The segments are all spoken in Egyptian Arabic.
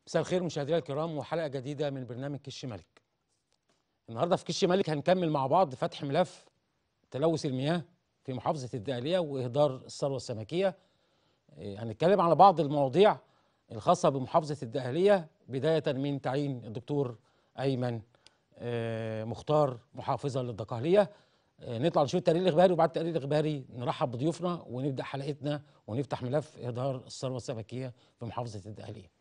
مساء الخير مشاهدينا الكرام وحلقه جديده من برنامج كش ملك. النهارده في كش ملك هنكمل مع بعض فتح ملف تلوث المياه في محافظه الدقهليه واهدار الثروه السمكيه. إيه، هنتكلم على بعض المواضيع الخاصه بمحافظه الدقهليه بدايه من تعيين الدكتور ايمن آه، مختار محافظه للدقهليه. آه، نطلع نشوف التقرير الاخباري وبعد التقرير الاخباري نرحب بضيوفنا ونبدا حلقتنا ونفتح ملف اهدار الثروه السمكيه في محافظه الدقهليه.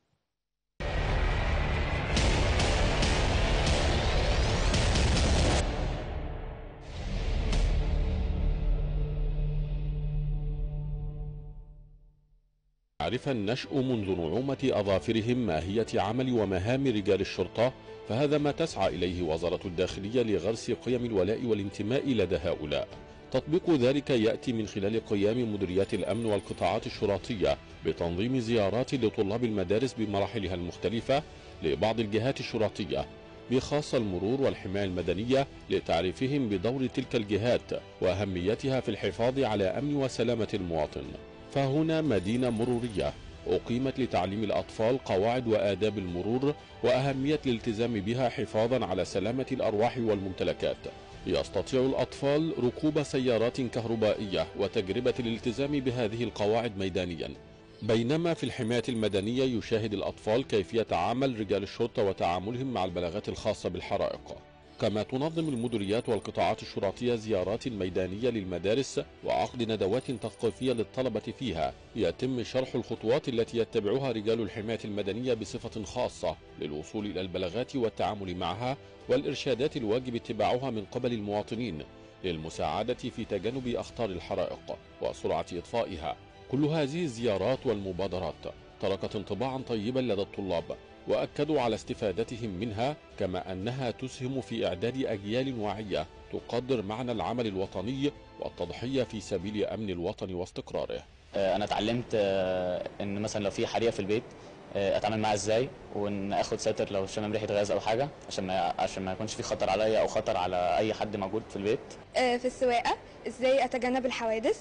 يعرف النشء منذ نعومة أظافرهم ماهية عمل ومهام رجال الشرطة فهذا ما تسعى إليه وزارة الداخلية لغرس قيم الولاء والانتماء لدى هؤلاء تطبيق ذلك يأتي من خلال قيام مديريات الأمن والقطاعات الشرطية بتنظيم زيارات لطلاب المدارس بمراحلها المختلفة لبعض الجهات الشرطية بخاصة المرور والحماية المدنية لتعريفهم بدور تلك الجهات وأهميتها في الحفاظ على أمن وسلامة المواطن فهنا مدينة مرورية أقيمت لتعليم الأطفال قواعد وآداب المرور وأهمية الالتزام بها حفاظا على سلامة الأرواح والممتلكات يستطيع الأطفال ركوب سيارات كهربائية وتجربة الالتزام بهذه القواعد ميدانيا بينما في الحماية المدنية يشاهد الأطفال كيفية عمل رجال الشرطة وتعاملهم مع البلاغات الخاصة بالحرائق كما تنظم المديريات والقطاعات الشرطية زيارات ميدانية للمدارس وعقد ندوات تثقيفية للطلبة فيها يتم شرح الخطوات التي يتبعها رجال الحماية المدنية بصفة خاصة للوصول إلى البلاغات والتعامل معها والإرشادات الواجب اتباعها من قبل المواطنين للمساعدة في تجنب أخطار الحرائق وسرعة إطفائها كل هذه الزيارات والمبادرات تركت انطباعا طيبا لدى الطلاب واكدوا على استفادتهم منها كما انها تسهم في اعداد اجيال واعيه تقدر معنى العمل الوطني والتضحيه في سبيل امن الوطن واستقراره. آه، انا اتعلمت آه، ان مثلا لو في حريقه في البيت آه، اتعامل معاها ازاي وان اخد ساتر لو شمم ريحه غاز او حاجه عشان ما عشان ما يكونش في خطر عليا او خطر على اي حد موجود في البيت آه، في السواقه ازاي اتجنب الحوادث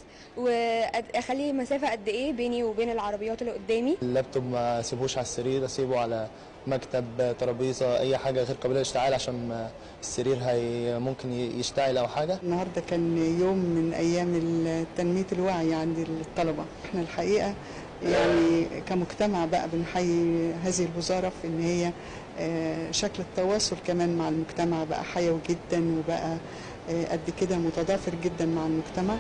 واخلي مسافه قد ايه بيني وبين العربيات اللي قدامي اللابتوب ما اسيبوش على السرير اسيبه على مكتب ترابيزه اي حاجه غير قابله للاشتعال عشان ما السرير هي ممكن يشتعل او حاجه النهارده كان يوم من ايام تنميه الوعي عند الطلبه احنا الحقيقه يعني كمجتمع بقى بنحيي هذه الوزاره في ان هي آه، شكل التواصل كمان مع المجتمع بقى حيوي جدا وبقى آه، قد كده متضافر جدا مع المجتمع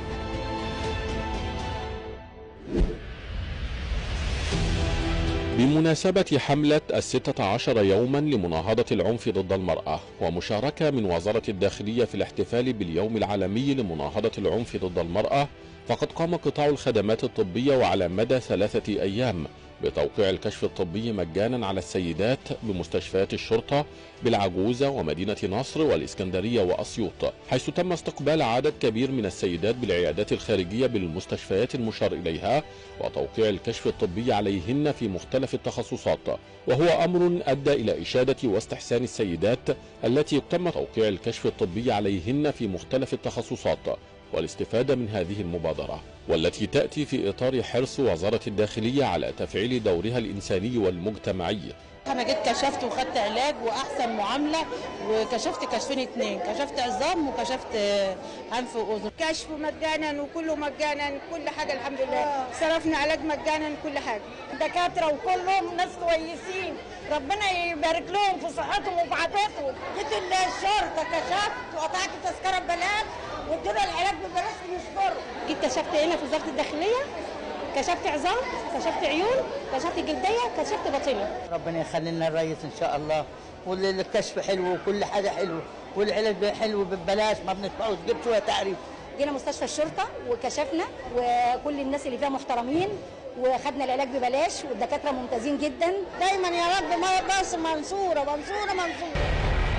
بمناسبة حملة الستة عشر يوما لمناهضة العنف ضد المرأة ومشاركة من وزارة الداخلية في الاحتفال باليوم العالمي لمناهضة العنف ضد المرأة فقد قام قطاع الخدمات الطبية وعلى مدى ثلاثة أيام بتوقيع الكشف الطبي مجانا على السيدات بمستشفيات الشرطة بالعجوزة ومدينة نصر والإسكندرية وأسيوط حيث تم استقبال عدد كبير من السيدات بالعيادات الخارجية بالمستشفيات المشار إليها وتوقيع الكشف الطبي عليهن في مختلف التخصصات وهو أمر أدى إلى إشادة واستحسان السيدات التي تم توقيع الكشف الطبي عليهن في مختلف التخصصات والاستفادة من هذه المبادرة والتي تأتي في إطار حرص وزارة الداخلية على تفعيل دورها الإنساني والمجتمعي انا جيت كشفت وخدت علاج واحسن معامله وكشفت كشفين اتنين كشفت عظام وكشفت آه، انف واذن كشف مجانا وكله مجانا كل حاجه الحمد لله صرفنا علاج مجانا كل حاجه دكاتره وكلهم ناس كويسين ربنا يبارك لهم في صحتهم وفي عافيتهم جيت الشرطه كشفت وقطعت تذكره ببلاش وادونا العلاج ببلاش يشكروا جيت كشفت هنا في وزاره الداخليه كشفت عظام كشفت عيون كشفت جلديه كشفت باطنه ربنا يخلي لنا الرئيس ان شاء الله والكشف حلو وكل حاجه حلو والعلاج حلو ببلاش ما بندفعوش جبت شويه تعريف جينا مستشفى الشرطه وكشفنا وكل الناس اللي فيها محترمين وخدنا العلاج ببلاش والدكاتره ممتازين جدا دايما يا رب ما مصر منصوره منصوره منصوره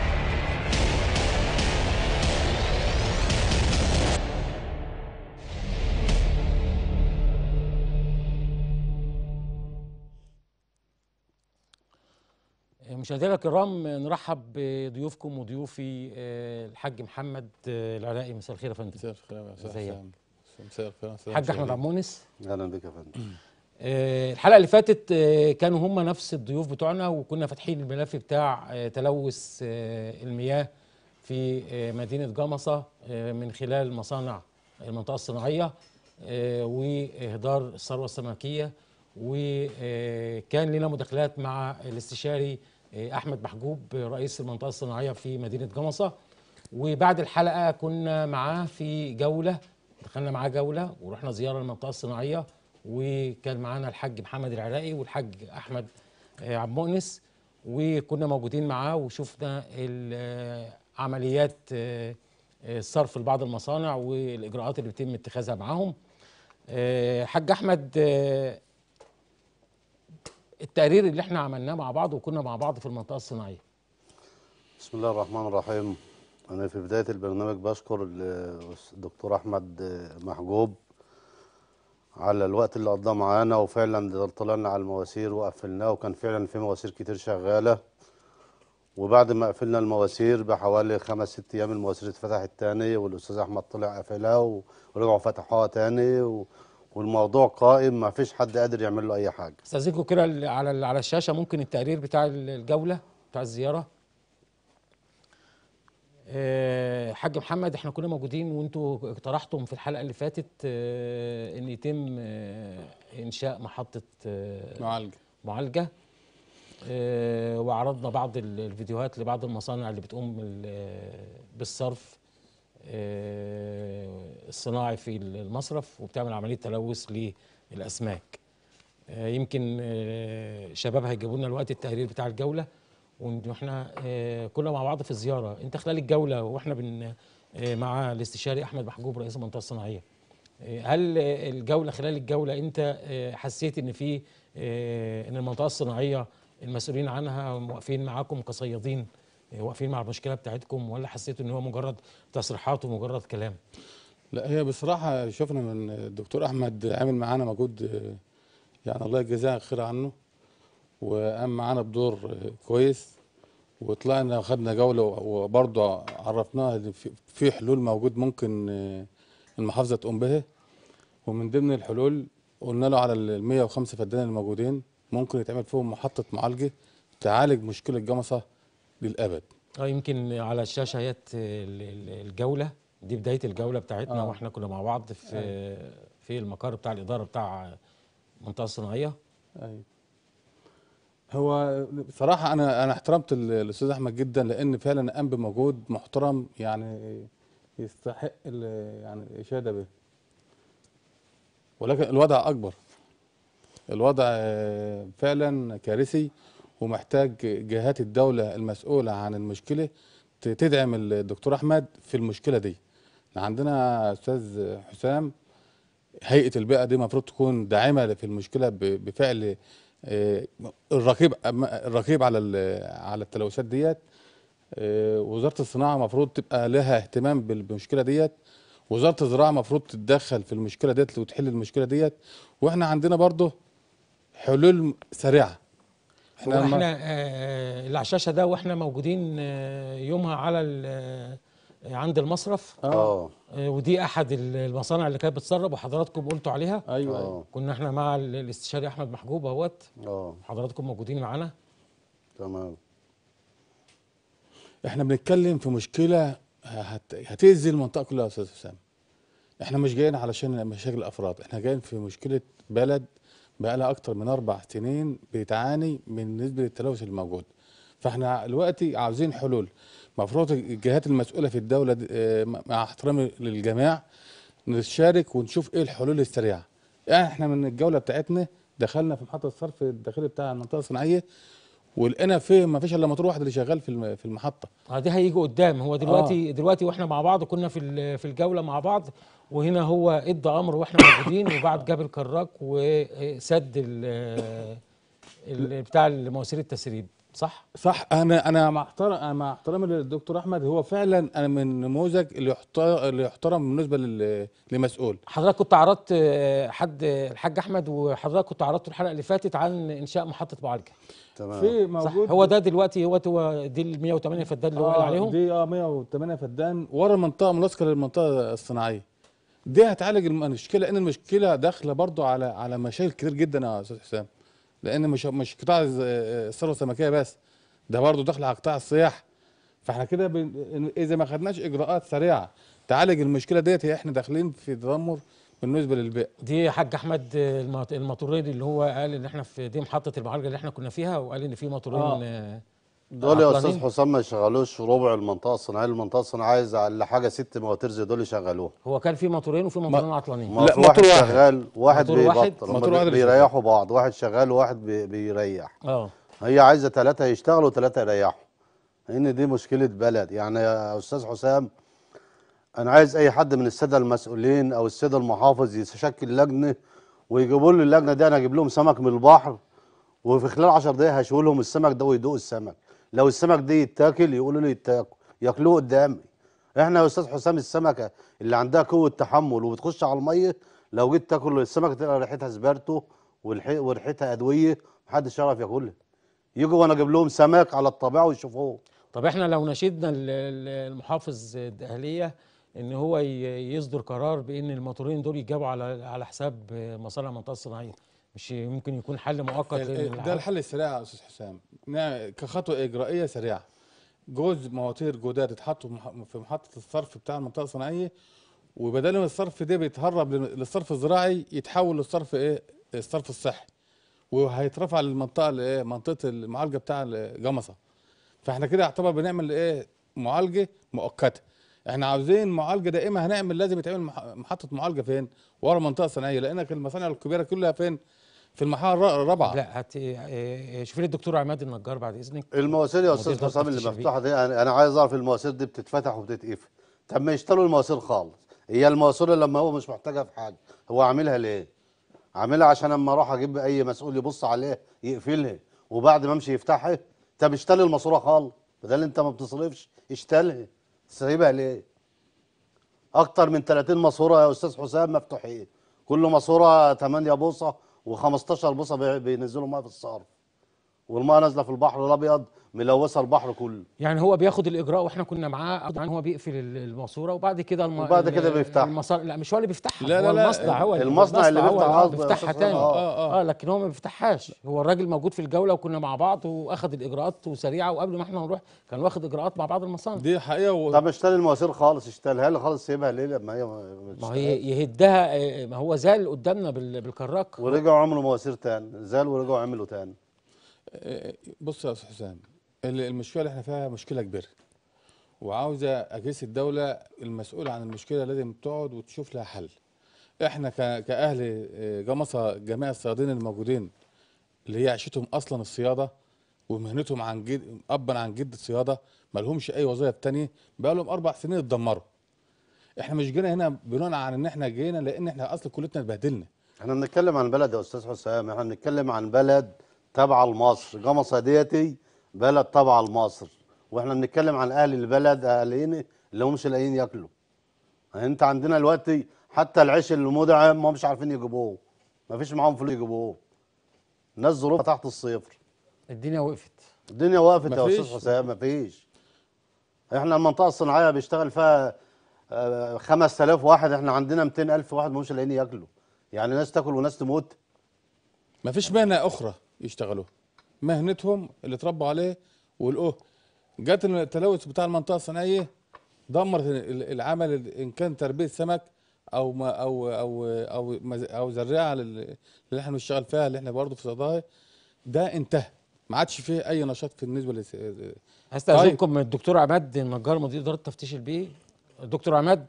مشاهدينا الكرام نرحب بضيوفكم وضيوفي آه، الحاج محمد آه، العراقي مساء الخير يا فندم مساء الخير يا أستاذ ازيك؟ حسام. مساء الخير يا أستاذ الحاج احمد شاهين. عمونس اهلا بك يا فندم آه، الحلقه اللي فاتت آه، كانوا هم نفس الضيوف بتوعنا وكنا فاتحين الملف بتاع آه، تلوث آه، المياه في آه، مدينه جمصه آه، من خلال مصانع المنطقه الصناعيه آه، واهدار الثروه السمكيه وكان لنا مداخلات مع الاستشاري آه، احمد محجوب رئيس المنطقه الصناعيه في مدينه جمصه وبعد الحلقه كنا معاه في جوله دخلنا معاه جوله ورحنا زياره المنطقه الصناعيه وكان معانا الحاج محمد العراقي والحاج احمد آه، عبد المؤنس وكنا موجودين معاه وشفنا ال- آه، عمليات آه، آه، الصرف لبعض المصانع والاجراءات اللي بيتم اتخاذها معاهم آه، حاج احمد آه، التقرير اللي احنا عملناه مع بعض وكنا مع بعض في المنطقه الصناعيه بسم الله الرحمن الرحيم أنا في بداية البرنامج بشكر الدكتور أحمد محجوب على الوقت اللي قضاه معانا وفعلا ده طلعنا على المواسير وقفلناه وكان فعلا في مواسير كتير شغالة وبعد ما قفلنا المواسير بحوالي خمس ست أيام المواسير اتفتحت تاني والأستاذ أحمد طلع قفلها و- ورجعوا فتحوها تاني و... والموضوع قائم ما فيش حد قادر يعمل له أي حاجة استاذنكم كده ال- على ال- على الشاشه ممكن التقرير بتاع ال- الجوله بتاع الزياره آه، حاج محمد احنا كنا موجودين وانتوا اقترحتم في الحلقه اللي فاتت آه، ان يتم آه، انشاء محطه آه، معالجة معالجه آه، وعرضنا بعض ال- الفيديوهات لبعض المصانع اللي بتقوم بال- بالصرف آه، الصناعي في المصرف وبتعمل عمليه تلوث للاسماك آه، يمكن آه، شباب هيجيبوا لنا الوقت التقرير بتاع الجوله واحنا آه، كنا مع بعض في الزياره انت خلال الجوله واحنا بن آه، مع الاستشاري احمد محجوب رئيس المنطقه الصناعيه آه، هل آه، الجوله خلال الجوله انت آه، حسيت ان في آه، ان المنطقه الصناعيه المسؤولين عنها واقفين معاكم كصيادين آه، واقفين مع المشكله بتاعتكم ولا حسيت ان هو مجرد تصريحات ومجرد كلام لا هي بصراحة شفنا من الدكتور أحمد عامل معانا مجهود آه، يعني الله يجزاه خير عنه وقام معانا بدور آه، كويس وطلعنا خدنا جولة وبرضه عرفناها إن في- في حلول موجود ممكن آه، المحافظة تقوم بها ومن ضمن الحلول قلنا له على ال 105 فدان الموجودين ممكن يتعمل فيهم محطة معالجة تعالج مشكلة جمصة للأبد اه يمكن على الشاشه هي الجوله دي بدايه الجوله بتاعتنا آه. واحنا كنا مع بعض في في المقر بتاع الاداره بتاع المنطقه الصناعيه ايوه هو بصراحة أنا أنا احترمت ال- الأستاذ أحمد جدا لأن فعلا قام بمجهود محترم يعني يستحق ال- يعني الإشادة به ولكن الوضع أكبر الوضع آه، فعلا كارثي ومحتاج جهات الدولة المسؤولة عن المشكلة ت- تدعم الدكتور أحمد في المشكلة دي إحنا عندنا أستاذ حسام هيئه البيئه دي المفروض تكون داعمه في المشكله ب- بفعل آه، الرقيب أما- الرقيب على ال- على التلوثات ديت آه، وزاره الصناعه المفروض تبقى لها اهتمام بال- بالمشكله ديت وزاره الزراعه المفروض تتدخل في المشكله ديت وتحل المشكله ديت واحنا عندنا برضه حلول سريعه احنا لما- احنا آه، اللي على الشاشه ده واحنا موجودين آه، يومها على ال- آه، عند المصرف اه آه، ودي احد ال- المصانع اللي كانت بتسرب وحضراتكم قلتوا عليها ايوه آه. ايوه كنا احنا مع ال- الاستشاري احمد محجوب اهوت اه حضراتكم موجودين معانا تمام احنا بنتكلم في مشكله هت... هتأذي المنطقه كلها يا استاذ حسام احنا مش جايين علشان مشاكل الافراد احنا جايين في مشكله بلد بقى لها اكتر من اربع سنين بتعاني من نسبه التلوث الموجود فاحنا دلوقتي عاوزين حلول المفروض الجهات المسؤوله في الدوله دي، اه، مع احترامي للجميع نشارك ونشوف ايه الحلول السريعه يعني احنا من الجوله بتاعتنا دخلنا في محطه الصرف الداخلي بتاع المنطقه الصناعيه ولقينا فيه ما فيش الا موتور واحد اللي شغال في الم- في المحطه اه دي هيجي قدام هو دلوقتي دلوقتي واحنا مع بعض كنا في ال- في الجوله مع بعض وهنا هو ادى امر واحنا موجودين وبعد جاب الكراك وسد ال- ال- بتاع المواسير التسريب صح؟ صح انا انا مع احترام أنا مع احترامي للدكتور احمد هو فعلا انا من النموذج اللي يحترم اللي يحترم بالنسبه لل- لمسؤول حضرتك كنت عرضت آه، حد الحاج احمد وحضرتك كنت عرضت الحلقه اللي فاتت عن انشاء محطه معالجه تمام في صح موجود هو ده دلوقتي هو هو دي ال 108 فدان اللي هو قال آه عليهم دي اه 108 فدان ورا المنطقه ملاصقه للمنطقه الصناعيه دي هتعالج الم- المشكله لان المشكله داخله برضو على على مشاكل كتير جدا يا استاذ حسام لان مش مش قطاع الز- الثروه السمكيه بس ده برضو داخل على قطاع السياحه فاحنا كده بن... اذا ما خدناش اجراءات سريعه تعالج المشكله ديت هي احنا داخلين في تدمر بالنسبه للبيئه دي حاج احمد المط- الموتورين اللي هو قال ان احنا في دي محطه المعالجه اللي احنا كنا فيها وقال ان في موتورين آه. آه. دول يا عطلانين. استاذ حسام ما يشغلوش ربع المنطقه الصناعيه المنطقه الصناعيه عايزه على حاجه ست مواتير زي دول يشغلوها هو كان في موتورين وفي موتورين عطلانين ما في واحد شغال واحد موتور واحد بيبطل هما موتور بي- واحد اللي بيريحوا بعض واحد شغال وواحد بي- بيريح اه هي عايزه ثلاثه يشتغلوا وثلاثه يريحوا لان دي مشكله بلد يعني يا استاذ حسام انا عايز اي حد من الساده المسؤولين او الساده المحافظ يشكل لجنه ويجيبوا لي اللجنه دي انا اجيب لهم سمك من البحر وفي خلال 10 دقايق هشوي لهم السمك ده ويدوقوا السمك لو السمك ده يتاكل يقولوا لي يتاكل ياكلوه قدامي احنا يا استاذ حسام السمكه اللي عندها قوه تحمل وبتخش على الميه لو جيت تاكل السمكه تلقى ريحتها سبرتو والح- وريحتها ادويه محدش يعرف ياكلها يجوا وانا اجيب لهم سمك على الطبيعه ويشوفوه طب احنا لو نشدنا ال- ال- المحافظ الدقهليه ان هو ي- يصدر قرار بان الموتورين دول يتجابوا على على حساب مصانع المنطقه الصناعيه مش ممكن يكون حل مؤقت ال- لأن ال- الح- ده الحل السريع يا استاذ حسام نعم، كخطوه اجرائيه سريعه جوز مواتير جداد اتحطوا في مح- في محطه الصرف بتاع المنطقه الصناعيه وبدل ما الصرف ده بيتهرب لل- للصرف الزراعي يتحول للصرف ايه الصرف الصحي وهيترفع للمنطقه اللي ايه منطقه المعالجه بتاع الجمصه فاحنا كده يعتبر بنعمل ايه معالجه مؤقته احنا عاوزين معالجه دائمه هنعمل لازم يتعمل مح- محطه معالجه فين ورا المنطقه الصناعيه لانك المصانع الكبيره كلها فين في المرحله الر- الرابعه لا هات اه، شوف لي الدكتور عماد النجار بعد اذنك المواسير يا مدير استاذ إدارة حسام اللي تفتيش مفتوحه دي انا أنا عايز اعرف المواسير دي بتتفتح وبتتقفل طب ما يشتروا المواسير خالص هي المواسير لما هو مش محتاجها في حاجه هو عاملها ليه عاملها عشان اما اروح اجيب اي مسؤول يبص عليه يقفلها وبعد ما امشي يفتحها طب اشتري الماسوره خالص بدل انت ما بتصرفش اشتريها سايبها ليه اكتر من 30 ماسوره يا استاذ حسام مفتوحين كل ماسوره 8 بوصه و15 بوصه بي- بينزلوا ميه في الصرف والميه نازله في البحر الابيض ملوثه البحر كله يعني هو بياخد الاجراء واحنا كنا معاه طبعا هو بيقفل ال- الماسوره وبعد كده الم... وبعد ال- كده بيفتحها. المصا... لا مش هو اللي بيفتحها لا، هو لا، لا، المصنع هو اللي- المصنع اللي هو بيفتح آه، قصدي يا بيفتحها أستاذ تاني آه، اه اه لكن هو ما بيفتحهاش هو الراجل موجود في الجوله وكنا مع بعض واخد الاجراءات وسريعه وقبل ما احنا نروح كان واخد اجراءات مع بعض المصانع دي حقيقه و... طب اشتري المواسير خالص اشتريها لي خالص سيبها ليه لما هي ما ما هي يهدها آه، ما هو زال قدامنا بال... بالكراك ورجعوا عملوا مواسير تاني زالوا ورجعوا عملوا تاني آه، بص يا استاذ حسام ال- المشكله اللي احنا فيها مشكله كبيره وعاوزه اجهزه الدوله المسؤوله عن المشكله لازم تقعد وتشوف لها حل احنا ك- كاهل آه، جمصه جميع الصيادين الموجودين اللي هي عيشتهم اصلا الصياده ومهنتهم عن جد ابا عن جد الصياده ما لهمش اي وظائف تانية بقى لهم اربع سنين اتدمروا احنا مش جينا هنا بناء على ان احنا جينا لان احنا اصل كلتنا اتبهدلنا احنا بنتكلم عن بلد يا استاذ حسام احنا بنتكلم عن بلد تابعه لمصر جمصه ديتي بلد تابعه لمصر واحنا بنتكلم عن اهل البلد اهالينا اللي همش لاقيين ياكلوا يعني انت عندنا دلوقتي حتى العيش اللي مدعم ما مش عارفين يجيبوه ما فيش معاهم فلوس يجيبوه الناس ظروفها تحت الصفر الدنيا وقفت الدنيا وقفت يا مفيش. استاذ حسام مفيش احنا المنطقه الصناعيه بيشتغل فيها آه، 5000 واحد احنا عندنا 200000 واحد مش لاقيين ياكلوا يعني ناس تاكل وناس تموت ما فيش مهنه اخرى يشتغلوها مهنتهم اللي اتربوا عليه ولقوه جت التلوث بتاع المنطقه الصناعيه دمرت ال- العمل ال- ان كان تربيه سمك او ما او او او مز- او زراعه لل- اللي احنا بنشتغل فيها اللي احنا برضه في صداها ده انتهى ما عادش فيه اي نشاط في بالنسبه لس... هستاذنكم من الدكتور عماد النجار مدير اداره تفتيش البيئي دكتور عماد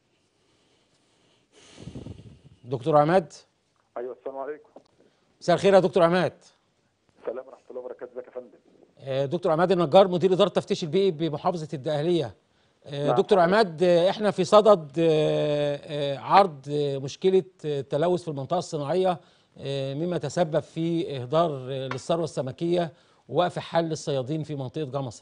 دكتور عماد ايوه السلام عليكم مساء الخير يا دكتور عماد السلام ورحمه الله وبركاته ازيك يا فندم آه، دكتور عماد النجار مدير اداره تفتيش البيئي بمحافظه الدقهليه آه، نعم. دكتور عماد آه، احنا في صدد آه، آه، عرض آه، مشكله آه، التلوث في المنطقه الصناعيه آه، مما تسبب في اهدار آه، للثروه السمكيه ووقف حل الصيادين في منطقه جمصه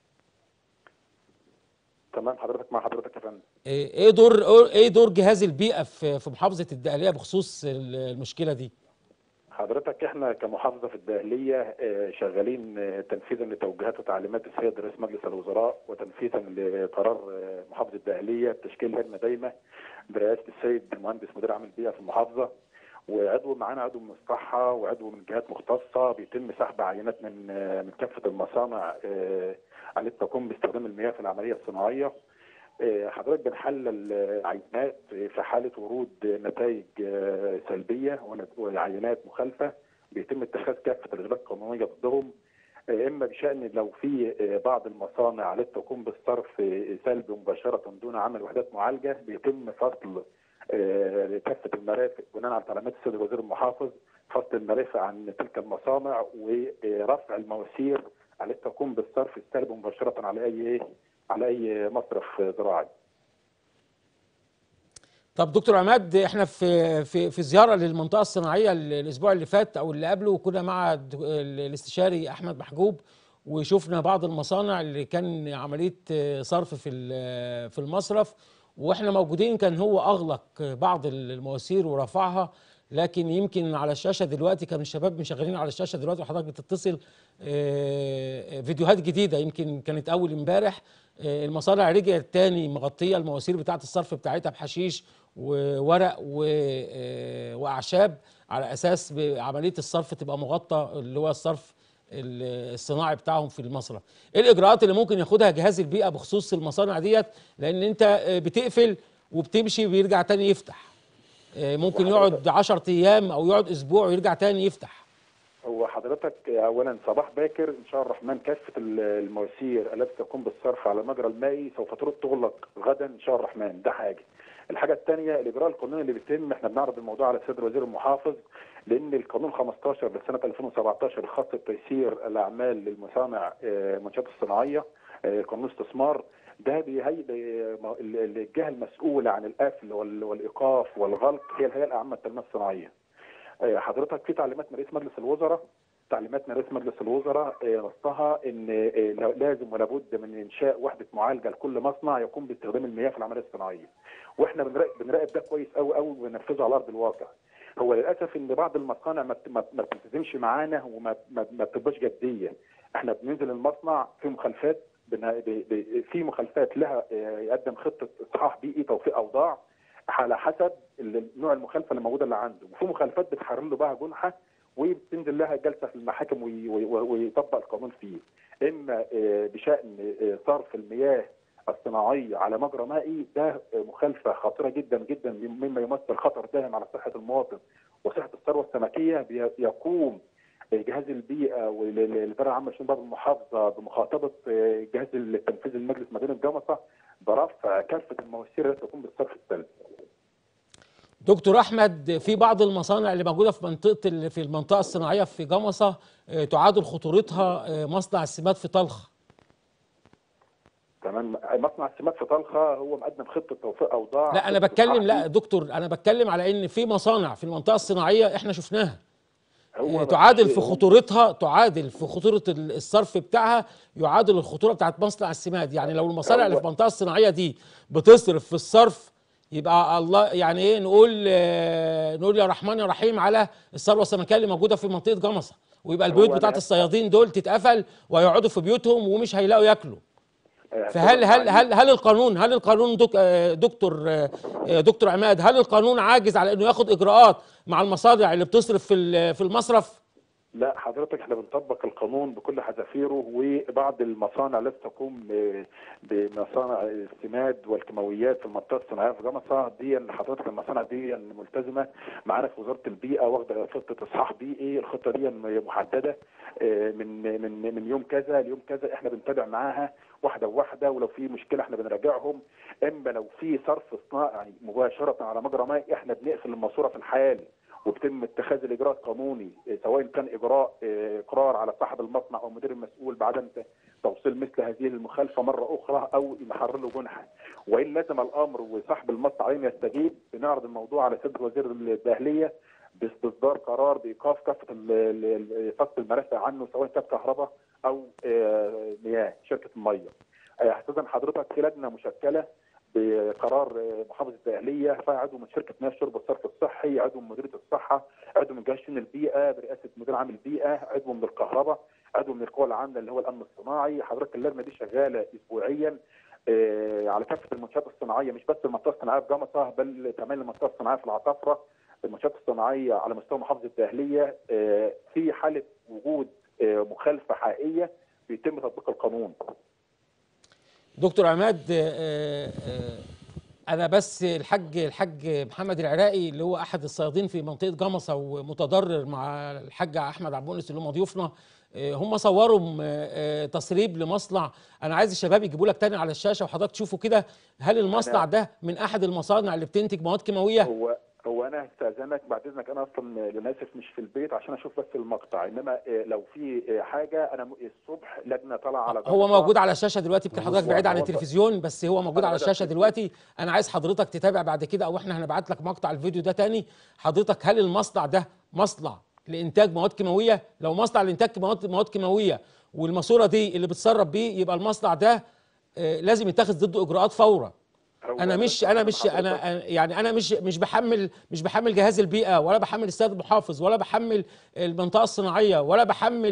تمام حضرتك مع حضرتك يا فندم ايه إيه دور ايه دور جهاز البيئه في في محافظه الدقهليه بخصوص ال- المشكله دي حضرتك احنا كمحافظه في الدقهليه آه، شغالين آه، تنفيذا لتوجيهات وتعليمات السيد رئيس مجلس الوزراء وتنفيذا لقرار آه، محافظه الدقهليه بتشكيل لجنه دايمه برئاسه السيد المهندس مدير عام البيئه في المحافظه وعضو معانا عضو من الصحه وعضو من جهات مختصه بيتم سحب عينات من آه، من كافه المصانع آه، التي تقوم باستخدام المياه في العمليه الصناعيه آه، حضرتك بنحلل آه، عينات في حاله ورود نتائج آه، سلبيه ونت- وعينات مخالفه بيتم اتخاذ كافه الاجراءات القانونيه ضدهم آه، اما بشان لو في آه، بعض المصانع التي تقوم بالصرف آه، سلبي مباشره دون عمل وحدات معالجه بيتم فصل آه، كافه المرافق بناء على تعليمات السيد الوزير المحافظ فصل المرافق عن تلك المصانع ورفع المواسير التي تقوم بالصرف السلبي مباشره على اي على اي مصرف زراعي. طب دكتور عماد احنا في في في زياره للمنطقه الصناعيه ال- الاسبوع اللي فات او اللي قبله كنا مع الد- ال- الاستشاري احمد محجوب وشفنا بعض المصانع اللي كان عمليه آه، صرف في ال- في المصرف واحنا موجودين كان هو اغلق بعض المواسير ورفعها لكن يمكن على الشاشه دلوقتي كان الشباب مشغلين على الشاشه دلوقتي وحضرتك بتتصل آه، فيديوهات جديده يمكن كانت اول امبارح آه، المصانع رجعت تاني مغطيه المواسير بتاعه الصرف بتاعتها بحشيش وورق و- آه، واعشاب على اساس عمليه الصرف تبقى مغطى اللي هو الصرف ال- الصناعي بتاعهم في المصرف ايه الاجراءات اللي ممكن ياخدها جهاز البيئه بخصوص المصانع ديت لان انت آه، بتقفل وبتمشي ويرجع تاني يفتح آه، ممكن يقعد 10 ايام او يقعد اسبوع ويرجع تاني يفتح هو حضرتك اولا صباح باكر ان شاء الله الرحمن كافه ال- المواسير التي تقوم بالصرف على المجرى المائي سوف ترد تغلق غدا ان شاء الله الرحمن ده حاجه. الحاجه الثانيه الاجراء القانوني اللي بيتم احنا بنعرض الموضوع على السيد وزير المحافظ لان القانون 15 لسنه 2017 الخاص بتيسير الاعمال للمصانع آه، المنشات الصناعيه آه، قانون استثمار ده بيهي بي- ما- ال- الجهه المسؤوله عن القفل وال- والايقاف والغلق هي الهيئه العامه للتنميه الصناعيه. آه، حضرتك في تعليمات من رئيس مجلس الوزراء تعليمات من رئيس مجلس الوزراء آه، نصها ان آه، لا- لازم ولا بد من انشاء وحده معالجه لكل مصنع يقوم باستخدام المياه في العمليه الصناعيه. واحنا بنراقب بنراقب ده كويس قوي قوي وبننفذه على ارض الواقع. هو للاسف ان بعض المصانع ما بت- ما ما بتلتزمش معانا وما ما ما بتبقاش جديه. احنا بننزل المصنع في مخالفات بن- ب- ب- في مخالفات لها آه، يقدم خطه اصحاح بيئي توفيق اوضاع على حسب ال- نوع المخالفه اللي موجوده اللي عنده وفي مخالفات بتحرر له بقى جنحه وبتنزل لها جلسه في المحاكم وي- وي- ويطبق القانون فيه اما آه، بشان آه، صرف المياه الصناعيه على مجرى مائي ده آه، مخالفه خطيره جدا جدا مما يمثل خطر داهم على صحه المواطن وصحه الثروه السمكيه بي- يقوم جهاز البيئه والاداره العامه لشؤون باب المحافظه بمخاطبه آه، جهاز التنفيذ المجلس مدينه جمصه برفع كافه المواسير التي تقوم بالصرف السلبي. دكتور احمد في بعض المصانع اللي موجوده في منطقه ال- في المنطقه الصناعيه في جمصه آه، تعادل خطورتها آه، مصنع السمات في طلخ تمام مصنع السمات في طلخه هو مقدم خطه توفيق اوضاع لا انا خطة بتكلم إصلاح لا دكتور انا بتكلم على ان في مصانع في المنطقه الصناعيه احنا شفناها هو آه، تعادل في هو- خطورتها تعادل في خطوره ال- الصرف بتاعها يعادل الخطوره بتاعت مصنع السماد يعني لو المصانع اللي في المنطقه الصناعيه دي بتصرف في الصرف يبقى الله يعني ايه نقول آه، نقول يا رحمن يا رحيم على الثروه السمكيه اللي موجوده في منطقه جمصه ويبقى البيوت هو بتاعت أنا- الصيادين دول تتقفل ويقعدوا في بيوتهم ومش هيلاقوا ياكلوا آه، فهل طبعاً هل هل هل القانون هل القانون دك آه، دكتور آه، آه، دكتور عماد هل القانون عاجز على انه ياخد اجراءات مع المصانع اللي بتصرف في ال- في المصرف؟ لا حضرتك احنا بنطبق القانون بكل حذافيره وبعض المصانع التي تقوم آه، بمصانع السماد والكيماويات في المنطقه الصناعيه في جمصه دي حضرتك المصانع دي ملتزمه معانا في وزاره البيئه واخده خطه اصحاح بيئي الخطه دي محدده آه، من من من يوم كذا ليوم كذا احنا بنتابع معاها واحده بواحده ولو في مشكله احنا بنراجعهم اما لو في صرف صناعي مباشره على مجرى مائي احنا بنقفل الماسوره في الحال وبيتم اتخاذ الاجراء القانوني إيه، سواء كان اجراء إيه، اقرار على صاحب المصنع او المدير المسؤول بعدم ت- توصيل مثل هذه المخالفه مره اخرى او يحرر له جنحه وان لزم الامر وصاحب المصنع عليهم يستجيب بنعرض الموضوع على سيد وزير الداخليه باستصدار قرار بايقاف كافه ال- ال- ال- فصل المرافق عنه سواء كانت كهرباء او آه، مياه شركه الميه. آه، استاذن حضرتك في لجنه مشكله بقرار آه، محافظه الدقهليه فيها عضو من شركه مياه الشرب والصرف الصحي عضو من مديريه الصحه عضو من جهاز شؤون البيئه برئاسه مدير عام البيئه عضو من الكهرباء عضو من القوى العامله اللي هو الامن الصناعي حضرتك اللجنه دي شغاله اسبوعيا آه، على كافه المنشات الصناعيه مش بس المنطقه الصناعيه في جمصه بل كمان المنطقه الصناعيه في العصافره المنشات الصناعيه على مستوى محافظه الدهليه آه، في حاله وجود آه، مخالفه حقيقيه بيتم تطبيق القانون دكتور عماد آه، آه، انا بس الحاج الحاج محمد العراقي اللي هو احد الصيادين في منطقه جمصه ومتضرر مع الحاج احمد عبد المؤنس اللي هم ضيوفنا آه، هم صوروا م- آه، تسريب لمصنع انا عايز الشباب يجيبوا لك تاني على الشاشه وحضرتك تشوفوا كده هل المصنع ده من احد المصانع اللي بتنتج مواد كيماويه هو هو انا هستاذنك بعد اذنك انا اصلا للاسف مش في البيت عشان اشوف بس المقطع انما آه، لو في آه، حاجه انا م- الصبح لجنه طالعه على هو جمصة. موجود على الشاشه دلوقتي يمكن حضرتك بعيد عن هو- التلفزيون بس هو موجود أنا على بدأت الشاشه في- دلوقتي انا عايز حضرتك تتابع بعد كده او احنا هنبعت لك مقطع الفيديو ده تاني حضرتك هل المصنع ده مصنع لانتاج مواد كيماويه لو مصنع لانتاج مواد مواد كيماويه والماسوره دي اللي بتسرب بيه يبقى المصنع ده آه، لازم يتخذ ضده اجراءات فورا هو انا مش انا مش انا أنا- يعني انا مش مش بحمل مش بحمل جهاز البيئه ولا بحمل السيد المحافظ ولا بحمل المنطقه الصناعيه ولا بحمل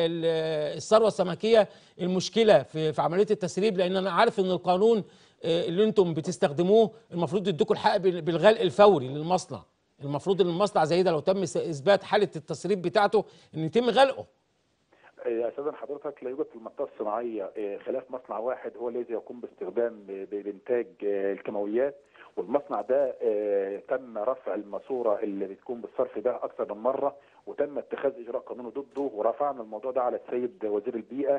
ال- الثروه السمكيه المشكله في في عمليه التسريب لان انا عارف ان القانون آه، اللي انتم بتستخدموه المفروض يديكم الحق بال- بالغلق الفوري للمصنع المفروض ان المصنع زي ده لو تم س- اثبات حاله التسريب بتاعته ان يتم غلقه آه، اساسا حضرتك لا يوجد في المنطقه الصناعيه آه، خلاف مصنع واحد هو الذي يقوم باستخدام ب- بانتاج آه، الكيماويات والمصنع ده آه، تم رفع الماسوره اللي بتكون بالصرف ده اكثر من مره وتم اتخاذ اجراء قانوني ضده ورفعنا الموضوع ده على السيد وزير البيئه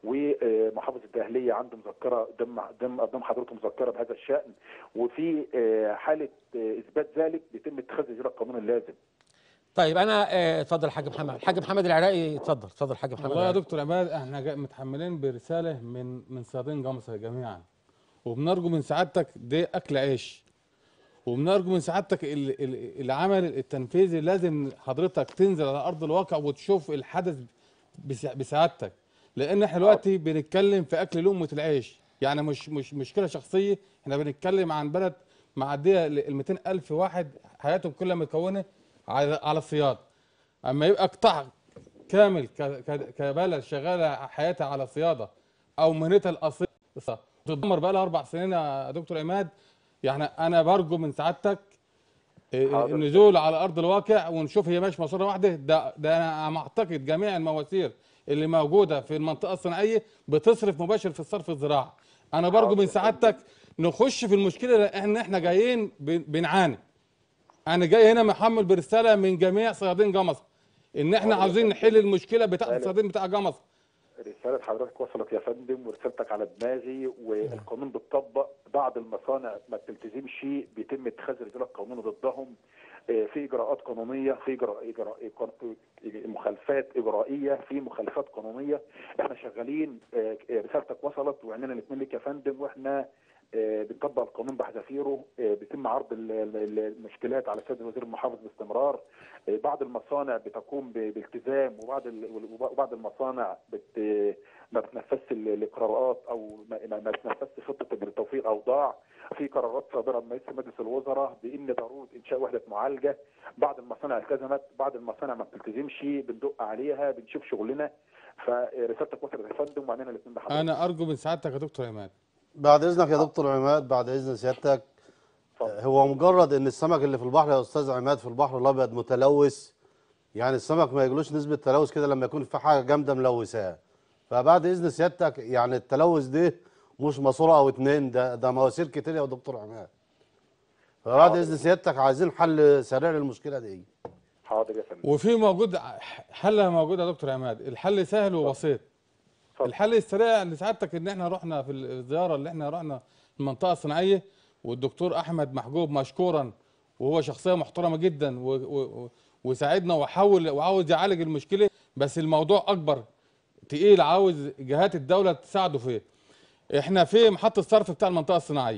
ومحافظ الدهليه عنده مذكره قدام قدام قدام حضرته مذكره بهذا الشان وفي آه، حاله آه، اثبات ذلك بيتم اتخاذ الاجراء القانوني اللازم طيب انا آه، اتفضل الحاج محمد الحاج محمد العراقي اتفضل اتفضل الحاج محمد والله يا العراقي. دكتور عماد احنا جا- متحملين برساله من من صيادين جمصه جميعا وبنرجو من سعادتك ده اكل عيش وبنرجو من سعادتك ال- ال- العمل التنفيذي لازم حضرتك تنزل على ارض الواقع وتشوف الحدث بسع- بسعادتك لان احنا دلوقتي بنتكلم في اكل لقمه العيش يعني مش مش مشكله شخصيه احنا بنتكلم عن بلد معديه ال 200 الف واحد حياتهم كلها متكونه على على الصياد اما يبقى قطاع كامل ك- ك- كبلد شغاله حياتها على الصياده او مهنتها الاصيله تدمر بقى لها اربع سنين يا دكتور عماد يعني انا برجو من سعادتك إيه، حاضر. النزول على ارض الواقع ونشوف هي ماشيه ماسوره واحده ده ده انا معتقد جميع المواسير اللي موجوده في المنطقه الصناعيه بتصرف مباشر في الصرف الزراعي انا برجو من سعادتك نخش في المشكله لان احنا جايين بن- بنعاني انا جاي هنا محمل برساله من جميع صيادين جمصه ان احنا حاضر. عاوزين نحل المشكله بتاعت رسالة. الصيادين بتاع جمصه رسالة حضرتك وصلت يا فندم ورسالتك على دماغي والقانون بيطبق بعض المصانع ما بتلتزمش بيتم اتخاذ الاجراء القانوني ضدهم آه، في اجراءات قانونيه في اجراء اجراء قان- مخالفات اجرائيه في مخالفات قانونيه احنا شغالين آه، رسالتك وصلت وعيننا الاثنين ليك يا فندم واحنا آه، بنطبق القانون بحذافيره آه، بيتم عرض ال- ال- المشكلات على السيد وزير المحافظ باستمرار آه، بعض المصانع بتقوم ب- بالتزام وبعض ال- وبعض المصانع بت ما بتنفذش ال- الاقرارات او ما ما ما بتنفذش خطه توفير اوضاع في قرارات صادره من رئيس مجلس الوزراء بان ضروره انشاء وحده معالجه بعض المصانع التزمت بعض المصانع ما بتلتزمش بندق عليها بنشوف شغلنا فرسالتك وصلت يا فندم وعنينا الاثنين بحضرتك انا ارجو من سعادتك يا دكتور عماد بعد اذنك يا دكتور عماد بعد اذن سيادتك هو مجرد ان السمك اللي في البحر يا استاذ عماد في البحر الابيض متلوث يعني السمك ما يجلوش نسبه تلوث كده لما يكون في حاجه جامده ملوثاه فبعد اذن سيادتك يعني التلوث ده مش ماسوره او اتنين ده ده مواسير كتير يا دكتور عماد فبعد اذن سيادتك عايزين حل سريع للمشكله دي حاضر يا فندم وفي موجود حل موجود يا دكتور عماد الحل سهل وبسيط الحل السريع لسعادتك ان احنا رحنا في الزياره اللي احنا رحنا المنطقه الصناعيه والدكتور احمد محجوب مشكورا وهو شخصيه محترمه جدا و و وساعدنا وحاول وعاوز يعالج المشكله بس الموضوع اكبر تقيل عاوز جهات الدوله تساعده فيه احنا في محطه صرف بتاع المنطقه الصناعيه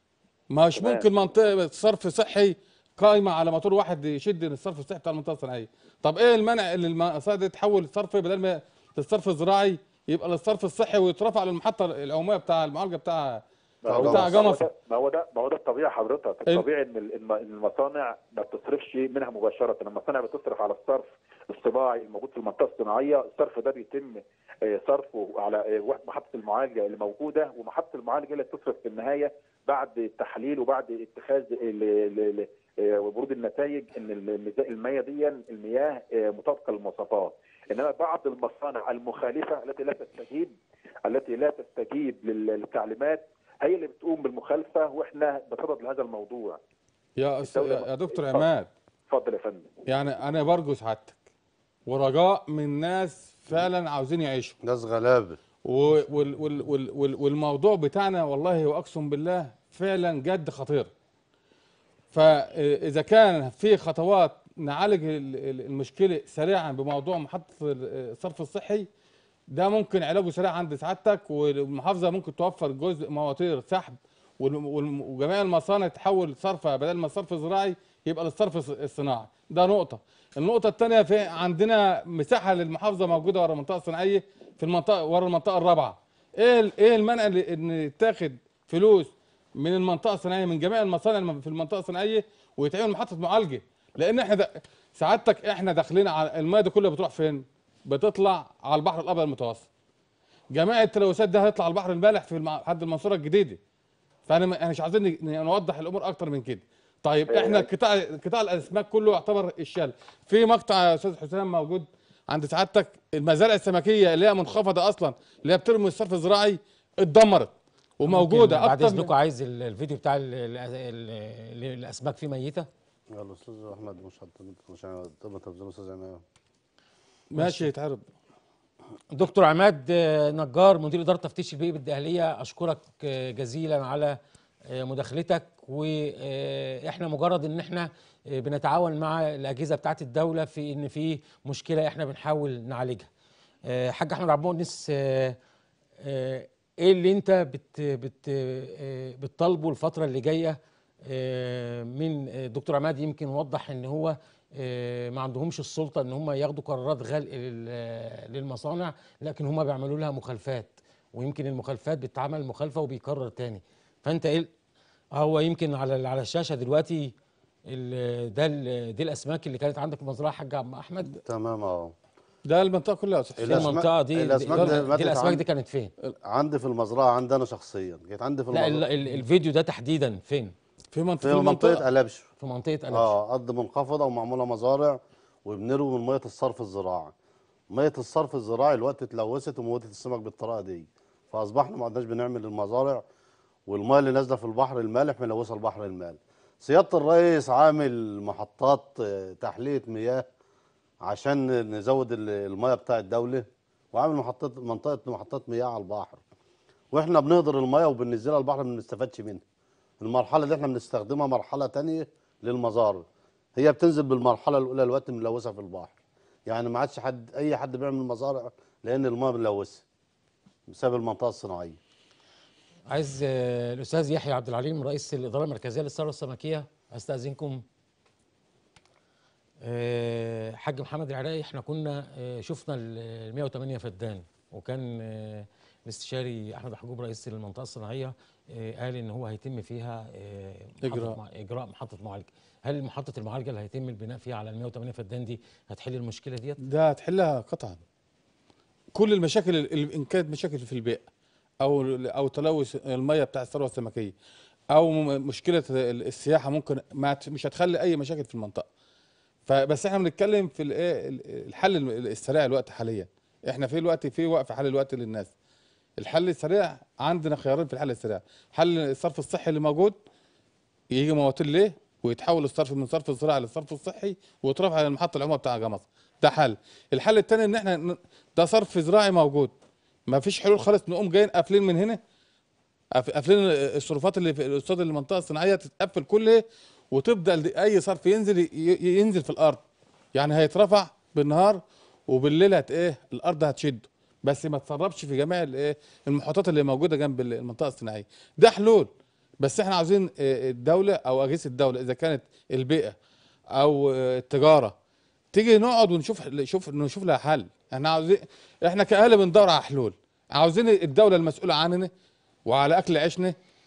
مش تمام. ممكن منطقه صرف صحي قايمه على موتور واحد يشد الصرف الصحي بتاع المنطقه الصناعيه طب ايه المنع اللي المصادر دي تحول صرف بدل ما للصرف الزراعي يبقى للصرف الصحي ويترفع للمحطه العموميه بتاع المعالجه بتاع ما هو بتاع ما هو جمصة ده ما هو ده ما هو ده الطبيعي حضرتك ال- الطبيعي ان ال- الم- المصانع ما بتصرفش منها مباشره المصانع بتصرف على الصرف الصناعي الموجود في المنطقه الصناعيه الصرف ده بيتم آه، صرفه على آه، واحد- محطه المعالجه اللي موجوده ومحطه المعالجه اللي بتصرف في النهايه بعد التحليل وبعد اتخاذ ال- ال- ال- آه، ورود النتائج ان الميزا- المياه دي المياه آه، مطابقه للمواصفات انما بعض المصانع المخالفه التي لا تستجيب التي لا تستجيب لل- للتعليمات هي اللي بتقوم بالمخالفه واحنا بصدد لهذا الموضوع يا أس... الدولة- يا دكتور اتفضل. عماد اتفضل يا فندم يعني انا برجو سعادتك ورجاء من ناس فعلا عاوزين يعيشوا ناس غلابه وال وال وال وال وال والموضوع بتاعنا والله واقسم بالله فعلا جد خطير فاذا كان في خطوات نعالج ال- ال- المشكله سريعا بموضوع محطه الصرف الصحي ده ممكن علاجه سريع عند سعادتك والمحافظه ممكن توفر جزء مواتير سحب وال- وال- وجميع المصانع تحول صرفها بدل ما صرف زراعي يبقى للصرف الص- الصناعي ده نقطه النقطه الثانيه في عندنا مساحه للمحافظه موجوده ورا المنطقه الصناعيه في المنطقه ورا المنطقه الرابعه ايه ال- ايه المنع اللي- ان يتاخد فلوس من المنطقه الصناعيه من جميع المصانع الم- في المنطقه الصناعيه ويتعمل محطه معالجه لان احنا د... سعادتك احنا داخلين على الماء دي كلها بتروح فين بتطلع على البحر الابيض المتوسط جميع التلوثات ده هيطلع على البحر المالح في الم- حد المنصوره الجديده فانا م- احنا مش عايزين ن- نوضح الامور اكتر من كده طيب احنا قطاع قطاع الاسماك كله يعتبر الشال في مقطع يا استاذ حسام موجود عند سعادتك المزارع السمكيه اللي هي منخفضه اصلا اللي هي بترمي الصرف الزراعي اتدمرت وموجوده ممكن بعد اكتر اذنكم عايز ال- الفيديو بتاع ال- ال- ال- ال- الاسماك فيه ميته يلا استاذ احمد مش هت- مش هتم تبذير استاذ عماد ماشي يتعرض دكتور عماد آه، نجار مدير اداره تفتيش البيئي بالدهليه اشكرك آه، جزيلا على آه، مداخلتك واحنا مجرد ان احنا آه، بنتعاون مع الاجهزه بتاعه الدوله في ان في مشكله احنا بنحاول نعالجها. آه، حاج احمد عبد المؤنس آه، آه، ايه اللي انت بت بت آه، بتطالبه الفتره اللي جايه آه، من آه، دكتور عماد يمكن وضح ان هو آه، ما عندهمش السلطه ان هم ياخدوا قرارات غلق لل- للمصانع لكن هم بيعملوا لها مخالفات ويمكن المخالفات بتتعمل مخالفه وبيكرر تاني فانت ايه ال- هو يمكن على على الشاشه دلوقتي ال- ده ال- دي الاسماك اللي كانت عندك في المزرعه حاج عم احمد تمام اه ده المنطقه كلها يا استاذ حسام. الأسماك- المنطقه دي الأسماك دي, دي دي ماتت الاسماك عند- دي كانت فين عندي في المزرعه عندي انا شخصيا كانت عندي في لا ال- المزرعه ال- الفيديو ده تحديدا فين في منطقه في منطقه قلبش في منطقه قلبش اه ارض منخفضه ومعموله مزارع وبنروي من ميه الصرف الزراعي ميه الصرف الزراعي الوقت اتلوثت وموتت السمك بالطريقه دي فاصبحنا ما عدناش بنعمل المزارع والميه اللي نازله في البحر المالح ملوثه البحر المالح سياده الرئيس عامل محطات آه، تحليه مياه عشان نزود ال- الميه بتاع الدوله وعامل محطات منطقه محطات مياه على البحر واحنا بنهدر الميه وبننزلها البحر ما بنستفادش منها المرحله اللي احنا بنستخدمها مرحله تانية للمزارع هي بتنزل بالمرحله الاولى الوقت ملوثه في البحر يعني ما عادش حد اي حد بيعمل مزارع لان الميه ملوثه بسبب المنطقه الصناعيه عايز آه، الاستاذ يحيى عبد العليم رئيس الاداره المركزيه للثروه السمكيه استاذنكم آه، حاج محمد العراقي احنا كنا آه، شفنا ال 108 فدان وكان آه، الاستشاري احمد حجوب رئيس المنطقه الصناعيه آه، قال ان هو هيتم فيها آه، محطة إجراء. مع- اجراء محطه معالجه هل محطه المعالجه اللي هيتم البناء فيها على ال 108 فدان دي هتحل المشكله ديت ده هتحلها قطعا كل المشاكل اللي ان كانت مشاكل في البيئه او او تلوث الميه بتاع الثروه السمكيه او م- مشكله السياحه ممكن ما هت- مش هتخلي اي مشاكل في المنطقه فبس احنا بنتكلم في الايه الحل السريع الوقت حاليا احنا في الوقت في وقف حل الوقت للناس الحل السريع عندنا خيارين في الحل السريع حل الصرف الصحي اللي موجود يجي مواتير ليه ويتحول الصرف من صرف الزراعي للصرف الصحي ويترفع على المحطه العموميه بتاع جمصة ده حل الحل الثاني ان احنا ن- ده صرف زراعي موجود ما فيش حلول خالص نقوم جايين قافلين من هنا قاف- قافلين الصرفات اللي في قصاد المنطقه الصناعيه تتقفل كلها وتبدا ال- اي صرف ينزل ي- ي- ينزل في الارض يعني هيترفع بالنهار وبالليل هت ايه الارض هتشده بس ما تسربش في جميع الايه المحيطات اللي موجوده جنب ال- المنطقه الصناعيه ده حلول بس احنا عاوزين آه، الدوله او اجهزه الدوله اذا كانت البيئه او آه، التجاره تيجي نقعد ونشوف نشوف نشوف لها حل احنا عاوزين احنا كاهل بندور على حلول عاوزين الدوله المسؤوله عننا وعلى اكل عيشنا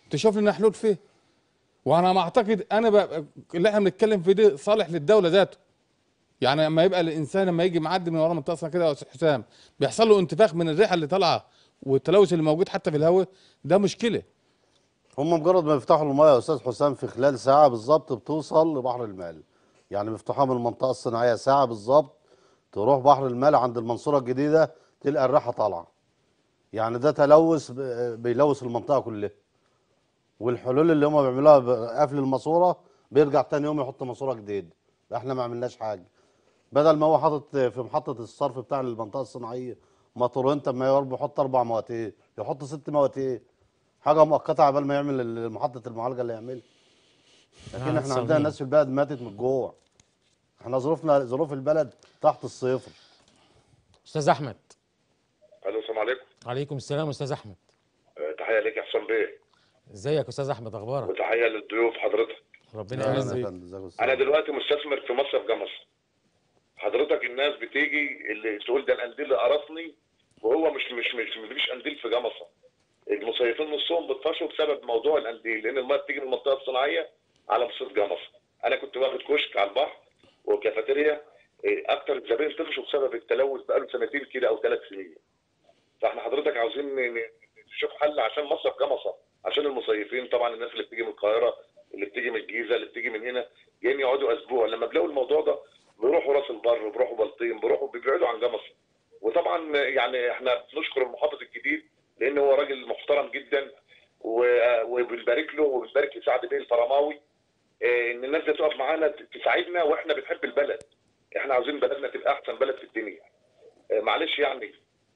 تشوف لنا حلول فيه وانا ما اعتقد انا ب... اللي احنا بنتكلم فيه ده صالح للدوله ذاته يعني لما يبقى الانسان لما يجي معدي من ورا منطقه اسمها كده يا استاذ حسام بيحصل له انتفاخ من الريحه اللي طالعه والتلوث اللي موجود حتى في الهواء ده مشكله هم مجرد ما يفتحوا المايه يا استاذ حسام في خلال ساعه بالظبط بتوصل لبحر المال يعني مفتوحه من المنطقه الصناعيه ساعه بالظبط تروح بحر المال عند المنصوره الجديده تلقى الريحه طالعه يعني ده تلوث ب- بيلوث المنطقه كلها والحلول اللي هم بيعملوها بقفل الماسوره بيرجع تاني يوم يحط ماسوره جديد احنا ما عملناش حاجه بدل ما هو حاطط في محطه الصرف بتاع المنطقه الصناعيه موتورين طب ما يا رب يحط اربع مواتير يحط ست مواتير حاجه مؤقته عبال ما يعمل ال- محطه المعالجه اللي يعملها لكن آه، احنا عندنا صميم. ناس في البلد ماتت من الجوع احنا ظروفنا ظروف البلد تحت الصفر استاذ احمد الو السلام عليكم عليكم السلام استاذ احمد آه، تحيه ليك يا حسام بيه ازيك يا استاذ احمد اخبارك وتحيه للضيوف حضرتك ربنا أهلاً يعزك يا فندم، ازيك يا أستاذ؟ انا دلوقتي مستثمر في مصرف جمص حضرتك الناس بتيجي اللي تقول ده القنديل اللي قرصني وهو مش مش مش مفيش قنديل في جمصه المصيفين نصهم بيطفشوا بسبب موضوع القنديل لان الميه بتيجي من المنطقه الصناعيه على مصيف جمصه انا كنت واخد كشك على البحر وكافيتيريا إيه، اكتر الزبائن طفشوا بسبب التلوث بقاله سنتين كده او ثلاث سنين فاحنا حضرتك عاوزين ن- ن- نشوف حل عشان مصرف جمصه عشان المصيفين طبعا الناس اللي بتيجي من القاهره اللي بتيجي من الجيزه اللي بتيجي من هنا جايين يقعدوا اسبوع لما بيلاقوا الموضوع ده بيروحوا راس البر بيروحوا بلطيم بيروحوا بيبعدوا عن جمصه وطبعا يعني احنا بنشكر المحافظ الجديد لان هو راجل محترم جدا و- وبنبارك له وبنبارك لسعد بيه الفرماوي آه، ان الناس دي تقف معانا ت- تساعدنا واحنا بنحب البلد احنا عاوزين بلدنا تبقى احسن بلد في الدنيا آه، معلش يعني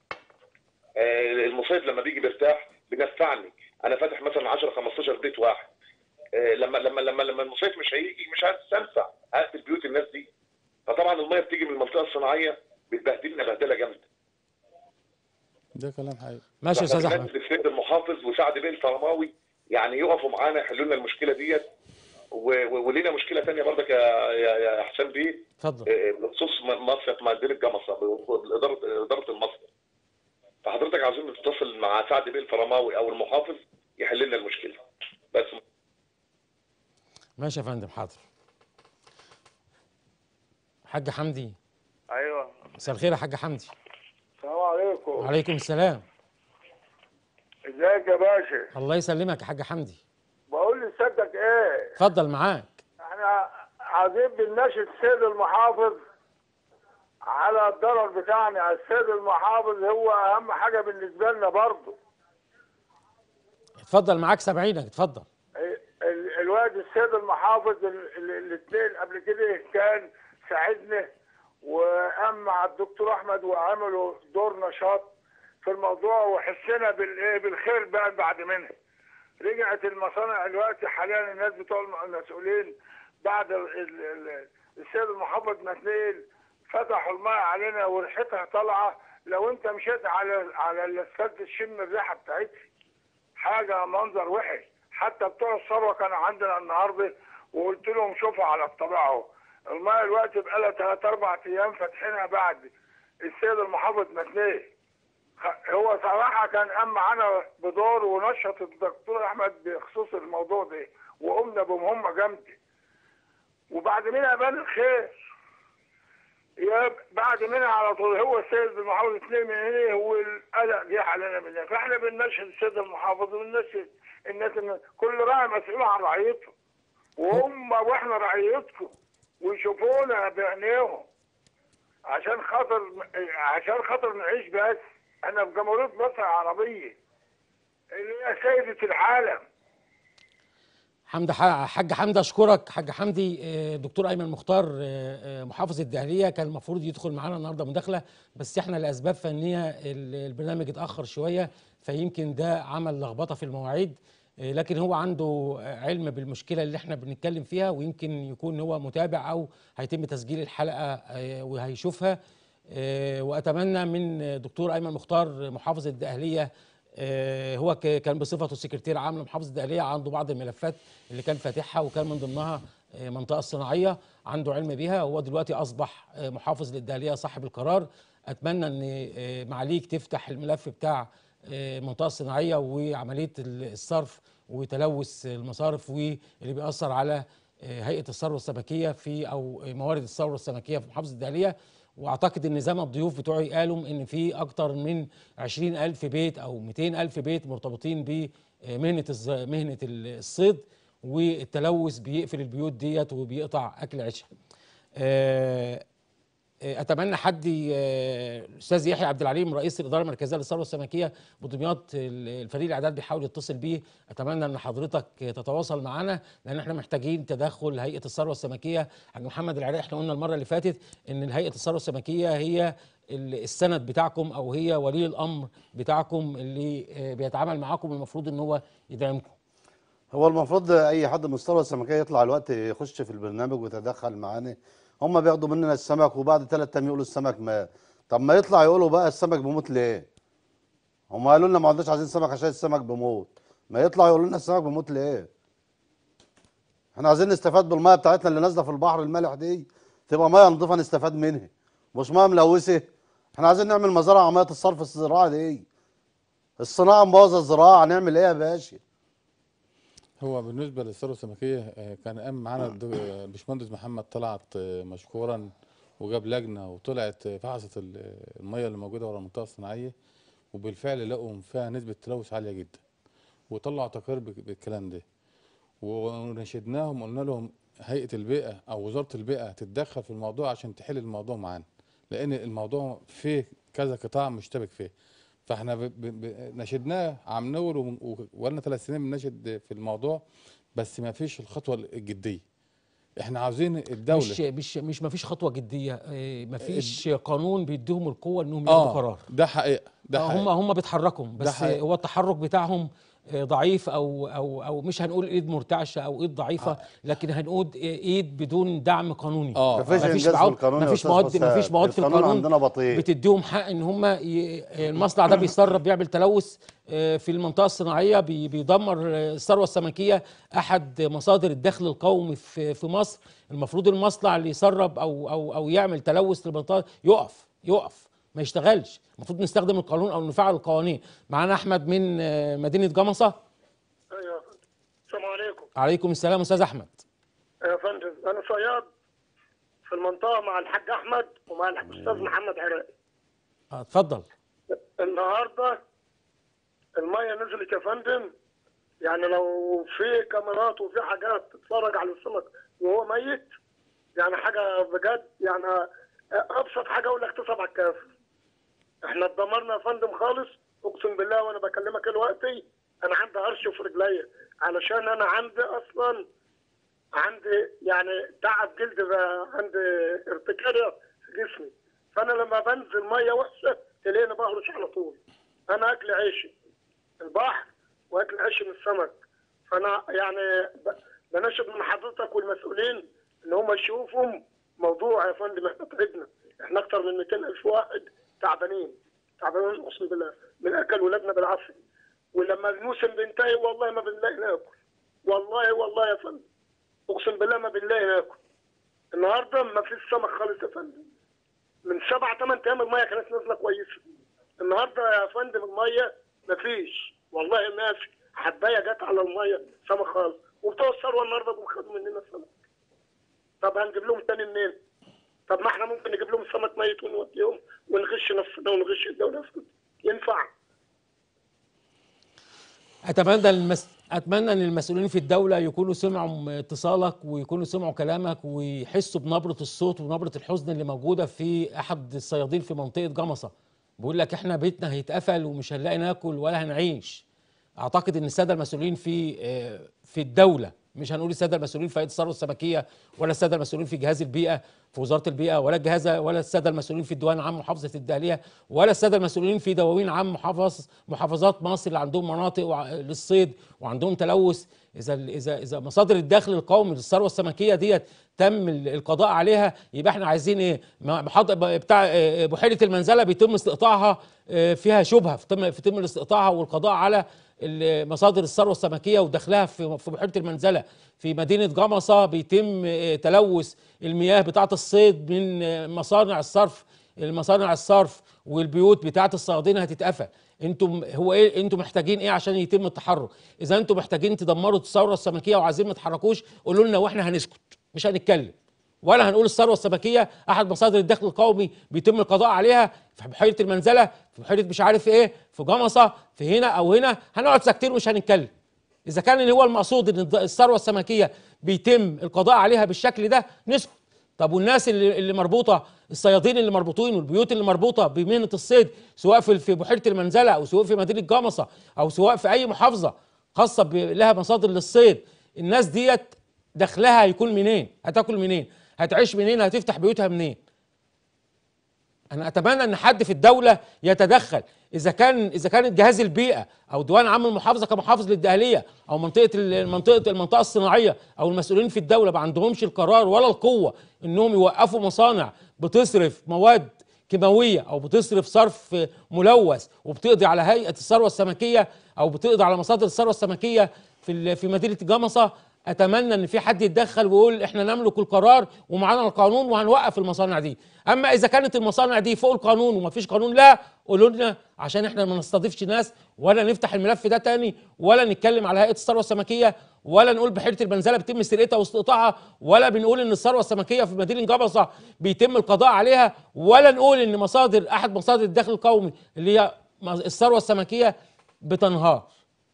آه، المصيف لما بيجي بيرتاح بينفعني انا فاتح مثلا 10 15 بيت واحد آه، لما لما لما لما المصيف مش هيجي مش هتستنفع هقفل بيوت الناس دي فطبعا الميه بتيجي من المنطقه الصناعيه بتبهدلنا بهدله جامده ده كلام حقيقي ماشي يا استاذ احمد السيد المحافظ وسعد بيه الفرماوي يعني يقفوا معانا يحلوا لنا المشكله ديت و- و- ولينا مشكله ثانيه برضك يا يا يا حسام بيه اتفضل آه، بخصوص م- مصرف مدينه جمصه باداره اداره المصرف فحضرتك عاوزين نتصل مع سعد بيه الفرماوي او المحافظ يحل لنا المشكله بس ماشي يا فندم حاضر حاج حمدي ايوه مساء الخير يا حاج حمدي السلام عليكم وعليكم السلام ازيك يا باشا الله يسلمك يا حاج حمدي بقول لسيادتك ايه اتفضل معاك احنا عايزين بنناشد السيد المحافظ على الضرر بتاعنا السيد المحافظ هو اهم حاجه بالنسبه لنا برضه اتفضل معاك سامعينك اتفضل ال- الواد السيد المحافظ الاثنين قبل كده كان ساعدنا وقام مع الدكتور احمد وعملوا دور نشاط في الموضوع وحسنا بالايه بالخير بقى بعد منها رجعت المصانع دلوقتي حاليا الناس بتوع المسؤولين بعد ال- ال- ال- السيد المحافظ ما اتنقل فتحوا الماء علينا وريحتها طالعه لو انت مشيت على على الاسفلت تشم الريحه بتاعتها حاجه منظر وحش حتى بتوع الثروه كانوا عندنا النهارده وقلت لهم شوفوا على الطبيعه اهو الماء الوقت بقى لها ثلاث اربع ايام فاتحينها بعد السيد المحافظ متنيه خ- هو صراحه كان قام معانا بدور ونشط الدكتور احمد بخصوص الموضوع ده وقمنا بمهمه جامده وبعد منها بان الخير يا بعد منها على طول هو السيد المحافظ اثنين من هنا هو القلق جه علينا من هنا فاحنا بننشد السيد المحافظ وبننشد الناس إن كل راعي مسؤول عن رعيته وهم واحنا رعيتكم ويشوفونا بعينيهم عشان خاطر عشان خاطر نعيش بس احنا في جمهوريه مصر العربيه اللي هي سيده العالم حمد ح- حاج حمدي اشكرك حاج حمدي آه، دكتور ايمن مختار آه، آه، محافظ الدهليه كان المفروض يدخل معانا النهارده مداخله بس احنا لاسباب فنيه ال- البرنامج اتاخر شويه فيمكن ده عمل لخبطه في المواعيد آه، لكن هو عنده آه، علم بالمشكله اللي احنا بنتكلم فيها ويمكن يكون هو متابع او هيتم تسجيل الحلقه آه، وهيشوفها آه، واتمنى من دكتور ايمن مختار محافظ الدقهليه آه، هو ك- كان بصفته سكرتير عام لمحافظه الدقهليه عنده بعض الملفات اللي كان فاتحها وكان من ضمنها آه، منطقه الصناعيه عنده علم بيها هو دلوقتي اصبح آه، محافظ للدقهليه صاحب القرار اتمنى ان آه، معاليك تفتح الملف بتاع آه، المنطقه الصناعيه وعمليه ال- الصرف وتلوث المصارف واللي بيأثر على آه، هيئه الثروه السمكيه في او موارد الثروه السمكيه في محافظه الدهليه واعتقد ان زي ما الضيوف بتوعي قالوا ان في اكتر من 20 الف بيت او 200 الف بيت مرتبطين بمهنه الز- مهنه الصيد والتلوث بيقفل البيوت ديت وبيقطع اكل عيشها آه، آه، اتمنى حد ي- آه، الاستاذ يحيى عبد العليم رئيس الاداره المركزيه للثروه السمكيه بدمياط ال- الفريق الاعداد بيحاول يتصل بيه اتمنى ان حضرتك تتواصل معنا لان احنا محتاجين تدخل هيئه الثروه السمكيه حاج محمد العراقي احنا قلنا المره اللي فاتت ان هيئه الثروه السمكيه هي ال- السند بتاعكم او هي ولي الامر بتاعكم اللي آه، بيتعامل معاكم المفروض ان هو يدعمكم هو المفروض اي حد من الثروه السمكيه يطلع الوقت يخش في البرنامج ويتدخل معانا هم بياخدوا مننا السمك وبعد ثلاث ايام يقولوا السمك مات طب ما يطلع يقولوا بقى السمك بيموت ليه هم قالوا لنا ما عندناش عايزين سمك عشان السمك بيموت ما يطلع يقولوا لنا السمك بيموت ليه احنا عايزين نستفاد بالميه بتاعتنا اللي نازله في البحر المالح دي تبقى ميه نضيفه نستفاد منها مش ميه ملوثه احنا عايزين نعمل مزارع ميه الصرف الزراعي دي الصناعه مبوظه الزراعه هنعمل ايه يا باشا هو بالنسبه للثروه السمكيه آه، كان قام معانا الدو- آه، الباشمهندس محمد طلعت آه، مشكورا وجاب لجنه وطلعت آه، فحصت ال- الميه اللي موجوده ورا المنطقه الصناعيه وبالفعل لقوا فيها نسبه تلوث عاليه جدا وطلعوا تقرير بك- بالكلام ده ونشدناهم قلنا لهم هيئه البيئه او وزاره البيئه تتدخل في الموضوع عشان تحل الموضوع معانا لان الموضوع فيه كذا قطاع مشتبك فيه فاحنا ب... ب... ب... نشدناه عم نور وم- و- وقالنا ثلاث سنين بنشد في الموضوع بس ما فيش الخطوه الجديه احنا عاوزين الدوله مش مش مش ما فيش خطوه جديه ما فيش قانون بيديهم القوه انهم ياخدوا اه قرار ده حقيقه ده آه، هم حقيقه هم بيتحركوا ده بس حقيقي. هو التحرك بتاعهم آه، ضعيف او او او مش هنقول ايد مرتعشه او ايد ضعيفه لكن هنقول ايد بدون دعم قانوني اه مفيش إنجاز في بعض- القانون يا مفيش أستاذ مواد حسام. مفيش مواد في القانون القانون عندنا بطيء. بتديهم حق ان هم ي... المصنع ده بيسرب بيعمل تلوث آه، في المنطقه الصناعيه بي... بيدمر آه، الثروه السمكيه احد مصادر الدخل القومي في في مصر المفروض المصنع اللي يسرب او او او يعمل تلوث للمنطقه يقف يقف ما يشتغلش المفروض نستخدم القانون او نفعل القوانين معانا احمد من آه، مدينه جمصه ايوه السلام عليكم عليكم السلام استاذ احمد يا فندم انا صياد في المنطقه مع الحاج احمد ومع الاستاذ محمد عراقي آه، اتفضل النهارده الميه نزلت يا فندم يعني لو في كاميرات وفي حاجات تتفرج على السمك وهو ميت يعني حاجه بجد يعني ابسط حاجه اقول لك تصعب على الكاف احنا اتدمرنا يا فندم خالص اقسم بالله وانا بكلمك دلوقتي انا عندي هرش في رجليا علشان انا عندي اصلا عندي يعني تعب جلد بقى عندي ارتكارية في جسمي فانا لما بنزل ميه وحشه تلاقيني بهرش على طول انا اكل عيشي البحر واكل عيشي من السمك فانا يعني ب- بناشد من حضرتك والمسؤولين ان هم يشوفوا موضوع يا فندم احنا تعبنا احنا اكتر من 200 الف واحد تعبانين تعبانين اقسم بالله من اكل ولادنا بالعافيه ولما الموسم بينتهي والله ما بنلاقي ناكل والله والله يا فندم اقسم بالله ما بنلاقي ناكل النهارده ما فيش سمك خالص يا فندم من سبع ثمان ايام الميه كانت نازله كويسه النهارده يا فندم الميه ما فيش والله ما في حبايه جت على الميه سمك خالص وبتوع الثروه النهارده جم خدوا مننا السمك طب هنجيب لهم تاني منين؟ طب ما احنا ممكن نجيب لهم سمك ميت ونوديهم ونغش نفسنا ونغش الدوله في كده. ينفع اتمنى المس... اتمنى ان المسؤولين في الدوله يكونوا سمعوا اتصالك ويكونوا سمعوا كلامك ويحسوا بنبره الصوت ونبره الحزن اللي موجوده في احد الصيادين في منطقه جمصه بيقول لك احنا بيتنا هيتقفل ومش هنلاقي ناكل ولا هنعيش اعتقد ان الساده المسؤولين في آه، في الدوله مش هنقول الساده المسؤولين في هيئه الثروه السمكيه ولا الساده المسؤولين في جهاز البيئه في وزاره البيئه ولا الجهاز ولا الساده المسؤولين في الديوان العام محافظه الدهليه ولا الساده المسؤولين في دواوين عام محافظ محافظات مصر اللي عندهم مناطق وع- للصيد وعندهم تلوث اذا اذا اذا مصادر الدخل القومي للثروه السمكيه ديت تم ال- القضاء عليها يبقى احنا عايزين ايه ما- محط- بتاع آه، بحيره المنزله بيتم استقطاعها آه، فيها شبهه فتم فتم استقطاعها والقضاء على ال- مصادر الثروه السمكيه ودخلها في في بحيره المنزله في مدينه جمصه بيتم آه، تلوث المياه بتاعه الصيد من آه، مصانع الصرف المصانع الصرف والبيوت بتاعه الصيادين هتتقفل انتم هو ايه انتم محتاجين ايه عشان يتم التحرك اذا انتم محتاجين تدمروا الثوره السمكيه وعايزين ما تتحركوش قولوا لنا واحنا هنسكت مش هنتكلم ولا هنقول الثروه السمكيه احد مصادر الدخل القومي بيتم القضاء عليها في بحيره المنزله في بحيره مش عارف ايه في جمصه في هنا او هنا هنقعد ساكتين ومش هنتكلم اذا كان هو المقصود ان الض- الثروه السمكيه بيتم القضاء عليها بالشكل ده نسكت طب والناس اللي, اللي مربوطه الصيادين اللي مربوطين والبيوت اللي مربوطه بمهنه الصيد سواء في في بحيره المنزله او سواء في مدينه جمصه او سواء في اي محافظه خاصه ب- لها مصادر للصيد الناس ديت دخلها هيكون منين هتاكل منين هتعيش منين هتفتح بيوتها منين انا اتمنى ان حد في الدوله يتدخل اذا كان اذا كانت جهاز البيئه او ديوان عام المحافظه كمحافظ للدهليه او منطقه المنطقه المنطقه الصناعيه او المسؤولين في الدوله ما عندهمش القرار ولا القوه انهم يوقفوا مصانع بتصرف مواد كيماويه او بتصرف صرف ملوث وبتقضي على هيئه الثروه السمكيه او بتقضي على مصادر الثروه السمكيه في ال- في مدينه جمصه اتمنى ان في حد يتدخل ويقول احنا نملك القرار ومعانا القانون وهنوقف المصانع دي اما اذا كانت المصانع دي فوق القانون ومفيش قانون لا قولوا لنا عشان احنا ما نستضيفش ناس ولا نفتح الملف ده تاني ولا نتكلم على هيئه الثروه السمكيه ولا نقول بحيره المنزله بيتم سرقتها واستقطاعها ولا بنقول ان الثروه السمكيه في مدينه جبصه بيتم القضاء عليها ولا نقول ان مصادر احد مصادر الدخل القومي اللي هي الثروه السمكيه بتنهار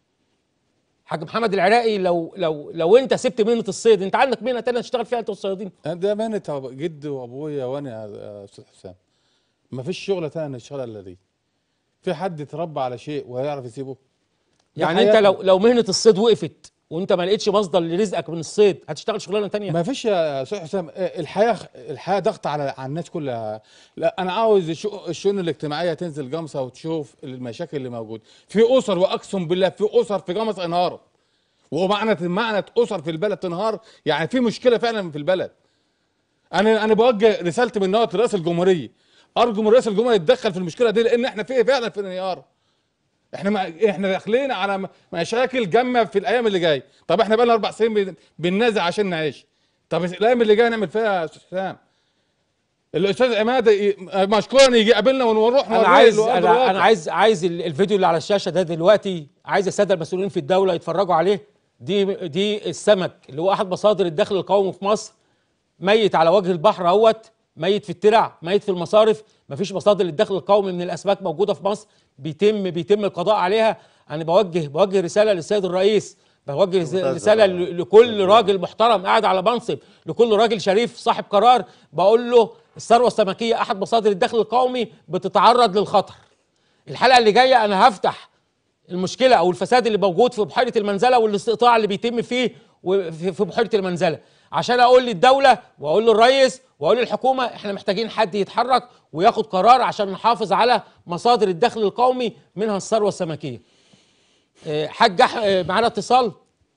حاج محمد العراقي لو لو لو انت سبت مهنه الصيد انت عندك مهنه تانية تشتغل فيها انت والصيادين ده مهنة أب- جدي وابويا وانا يا استاذ حسام ما فيش شغله تانية نشتغلها الا دي في حد اتربى على شيء وهيعرف يسيبه ده يعني انت حياتنا. لو لو مهنه الصيد وقفت وانت ما لقيتش مصدر لرزقك من الصيد هتشتغل شغلانه تانية ما فيش يا استاذ حسام آه، الحياه الحياه ضغط على على الناس كلها لا انا عاوز الشؤ- الشؤون الاجتماعيه تنزل جمصه وتشوف المشاكل اللي موجوده في اسر واقسم بالله في اسر في جمصه انهارت ومعنى معنى اسر في البلد تنهار يعني في مشكله فعلا في البلد انا انا بوجه رسالتي من نقطه رئيس الجمهوريه ارجو من رئيس الجمهوريه يتدخل في المشكله دي لان احنا في فعلا في انهيار احنا ما احنا داخلين على م- مشاكل جامه في الايام اللي جايه طب احنا بقى لنا اربع سنين بن- بننازع عشان نعيش طب الايام اللي جايه نعمل فيها يا استاذ حسام الاستاذ عماد ي- مشكورا يجي يقابلنا ونروح انا نوريه عايز الوضع انا, الواقع. انا عايز عايز ال- الفيديو اللي على الشاشه ده دلوقتي عايز الساده المسؤولين في الدوله يتفرجوا عليه دي دي السمك اللي هو احد مصادر الدخل القومي في مصر ميت على وجه البحر اهوت ميت في الترع ميت في المصارف مفيش مصادر للدخل القومي من الاسماك موجوده في مصر بيتم بيتم القضاء عليها انا بوجه بوجه رساله للسيد الرئيس بوجه رس- ممتاز. رساله ل- لكل راجل محترم قاعد على منصب لكل راجل شريف صاحب قرار بقول له الثروه السمكيه احد مصادر الدخل القومي بتتعرض للخطر الحلقه اللي جايه انا هفتح المشكله او الفساد اللي موجود في بحيره المنزله والاستقطاع اللي بيتم فيه وفي- في بحيره المنزله عشان اقول للدوله واقول للرئيس واقول للحكومه احنا محتاجين حد يتحرك وياخد قرار عشان نحافظ على مصادر الدخل القومي منها الثروه السمكيه آه، حاج أح- آه، معانا اتصال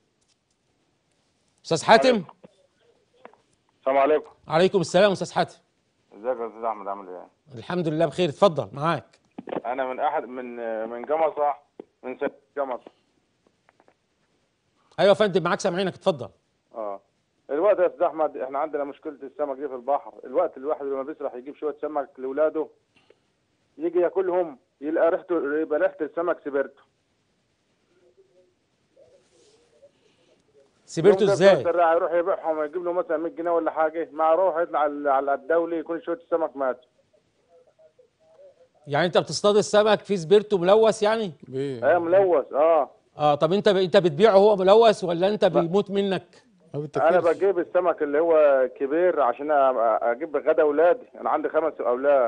استاذ حاتم السلام عليكم عليكم السلام استاذ حاتم ازيك يا استاذ احمد عامل ايه الحمد لله بخير اتفضل معاك انا من احد من من جمصه من سنة جمصه ايوه يا فندم معاك سامعينك اتفضل اه الوقت يا استاذ احمد احنا عندنا مشكله السمك دي في البحر الوقت الواحد لما بيسرح يجيب شويه سمك لاولاده يجي ياكلهم يلقى ريحته يبقى ريحه السمك سبرته سبرته يوم ده ازاي بتوع السراع يروح يبيعهم يجيب له مثلا 100 جنيه ولا حاجه مع روح يطلع على على الدولي يكون شويه السمك مات يعني انت بتصطاد السمك فيه سبيرتو ملوث يعني ايه ملوث اه اه طب انت انت بتبيعه هو ملوث ولا انت بيموت منك انا بجيب السمك اللي هو كبير عشان أ- اجيب غدا اولادي انا عندي خمس اولاد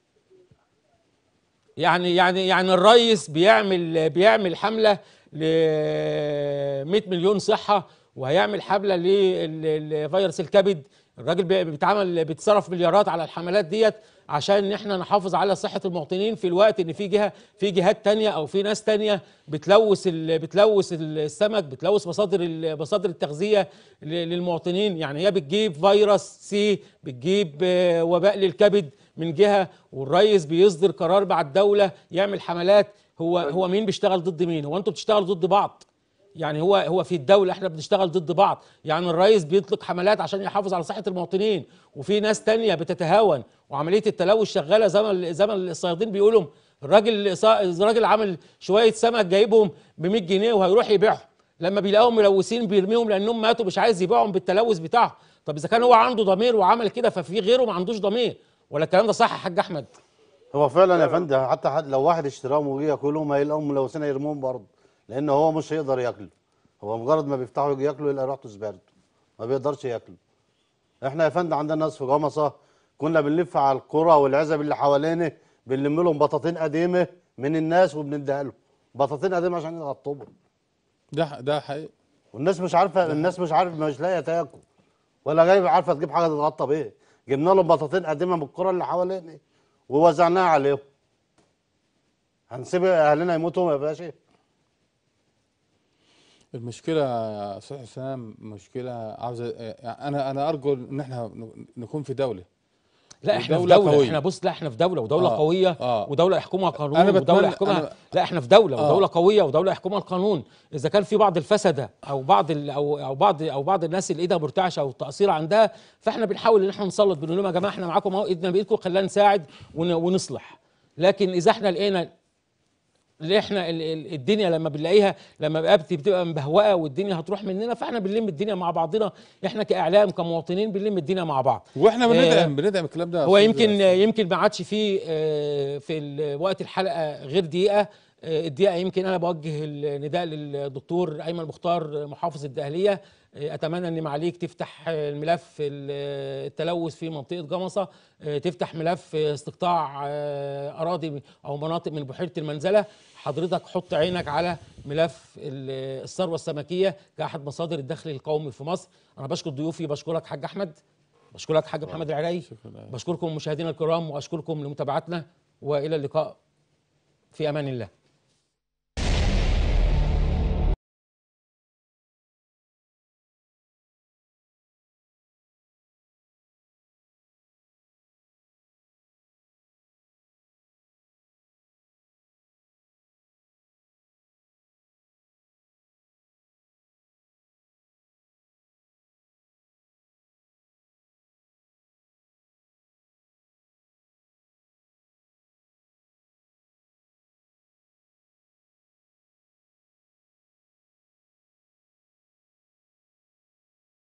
يعني يعني يعني الرئيس بيعمل بيعمل حمله ل 100 مليون صحه وهيعمل حمله لفيروس الكبد الراجل بي- بيتعمل بيتصرف مليارات على الحملات ديت عشان احنا نحافظ على صحه المواطنين في الوقت ان في جهه في جهات تانية او في ناس تانية بتلوث ال- بتلوث السمك بتلوث مصادر ال- مصادر التغذيه ل- للمواطنين يعني هي بتجيب فيروس سي بتجيب آه، وباء للكبد من جهه والرئيس بيصدر قرار مع الدوله يعمل حملات هو هو مين بيشتغل ضد مين هو انتوا بتشتغلوا ضد بعض يعني هو هو في الدوله احنا بنشتغل ضد بعض يعني الرئيس بيطلق حملات عشان يحافظ على صحه المواطنين وفي ناس تانية بتتهاون وعمليه التلوث شغاله زي ما زي ما الصيادين بيقولوا الراجل صا- الراجل عامل شويه سمك جايبهم ب 100 جنيه وهيروح يبيعهم لما بيلاقوهم ملوثين بيرميهم لانهم ماتوا مش عايز يبيعهم بالتلوث بتاعهم طب اذا كان هو عنده ضمير وعمل كده ففي غيره ما عندوش ضمير ولا الكلام ده صح يا حاج احمد هو فعلا يا فندم حتى حد لو واحد اشتراهم وجي ياكلهم هيلاقيهم ملوثين يرموهم برضه لان هو مش هيقدر ياكله هو مجرد ما بيفتحوا يجي ياكلوا يلاقي ريحته زباله ما بيقدرش ياكله احنا يا فندم عندنا ناس في جمصه كنا بنلف على القرى والعزب اللي حوالينا بنلم لهم بطاطين قديمه من الناس وبنديها لهم بطاطين قديمه عشان يغطوهم ده ده حقيقي والناس مش عارفه الناس مش عارفه مش لاقيه تاكل ولا جايبه عارفه تجيب حاجه تتغطى بيها جبنا لهم بطاطين قديمه من القرى اللي حوالينا ووزعناها عليهم هنسيب اهلنا يموتوا ما بقاش ايه المشكلة يا أستاذ حسام مشكلة عاوزة يعني أنا أنا أرجو إن إحنا نكون في دولة لا احنا في ودولة دولة قوية. احنا بص لا احنا في دولة ودولة آه، قوية آه. ودولة يحكمها قانون أنا ودولة بتمنى- يحكمها أنا- لا احنا في دولة آه. ودولة قوية ودولة يحكمها القانون إذا كان في بعض الفسدة أو بعض ال أو أو بعض أو بعض الناس اللي إيدها مرتعشة أو التقصير عندها فاحنا بنحاول إن احنا نسلط بنقول لهم يا جماعة احنا معاكم أهو إيدنا بإيدكم خلينا نساعد ون- ونصلح لكن إذا احنا لقينا اللي احنا ال- ال- الدنيا لما بنلاقيها لما بقى بت- بتبقى مبهوقه والدنيا هتروح مننا فاحنا بنلم الدنيا مع بعضنا احنا كاعلام كمواطنين بنلم الدنيا مع بعض واحنا آه، بندعم بندعم الكلام ده يا هو أستاذ يمكن حسام. يمكن ما عادش فيه آه، في ال- وقت الحلقه غير دقيقه آه، الدقيقه يمكن انا بوجه النداء للدكتور ايمن مختار محافظ الدقهليه آه، اتمنى ان معاليك تفتح آه، الملف ال- التلوث في منطقه جمصه آه، تفتح ملف استقطاع آه، اراضي او مناطق من بحيره المنزله حضرتك حط عينك على ملف ال- الثروه السمكيه كاحد مصادر الدخل القومي في مصر انا بشكر ضيوفي بشكرك حاج احمد بشكرك حاج محمد العراي بشكركم مشاهدينا الكرام واشكركم لمتابعتنا والى اللقاء في امان الله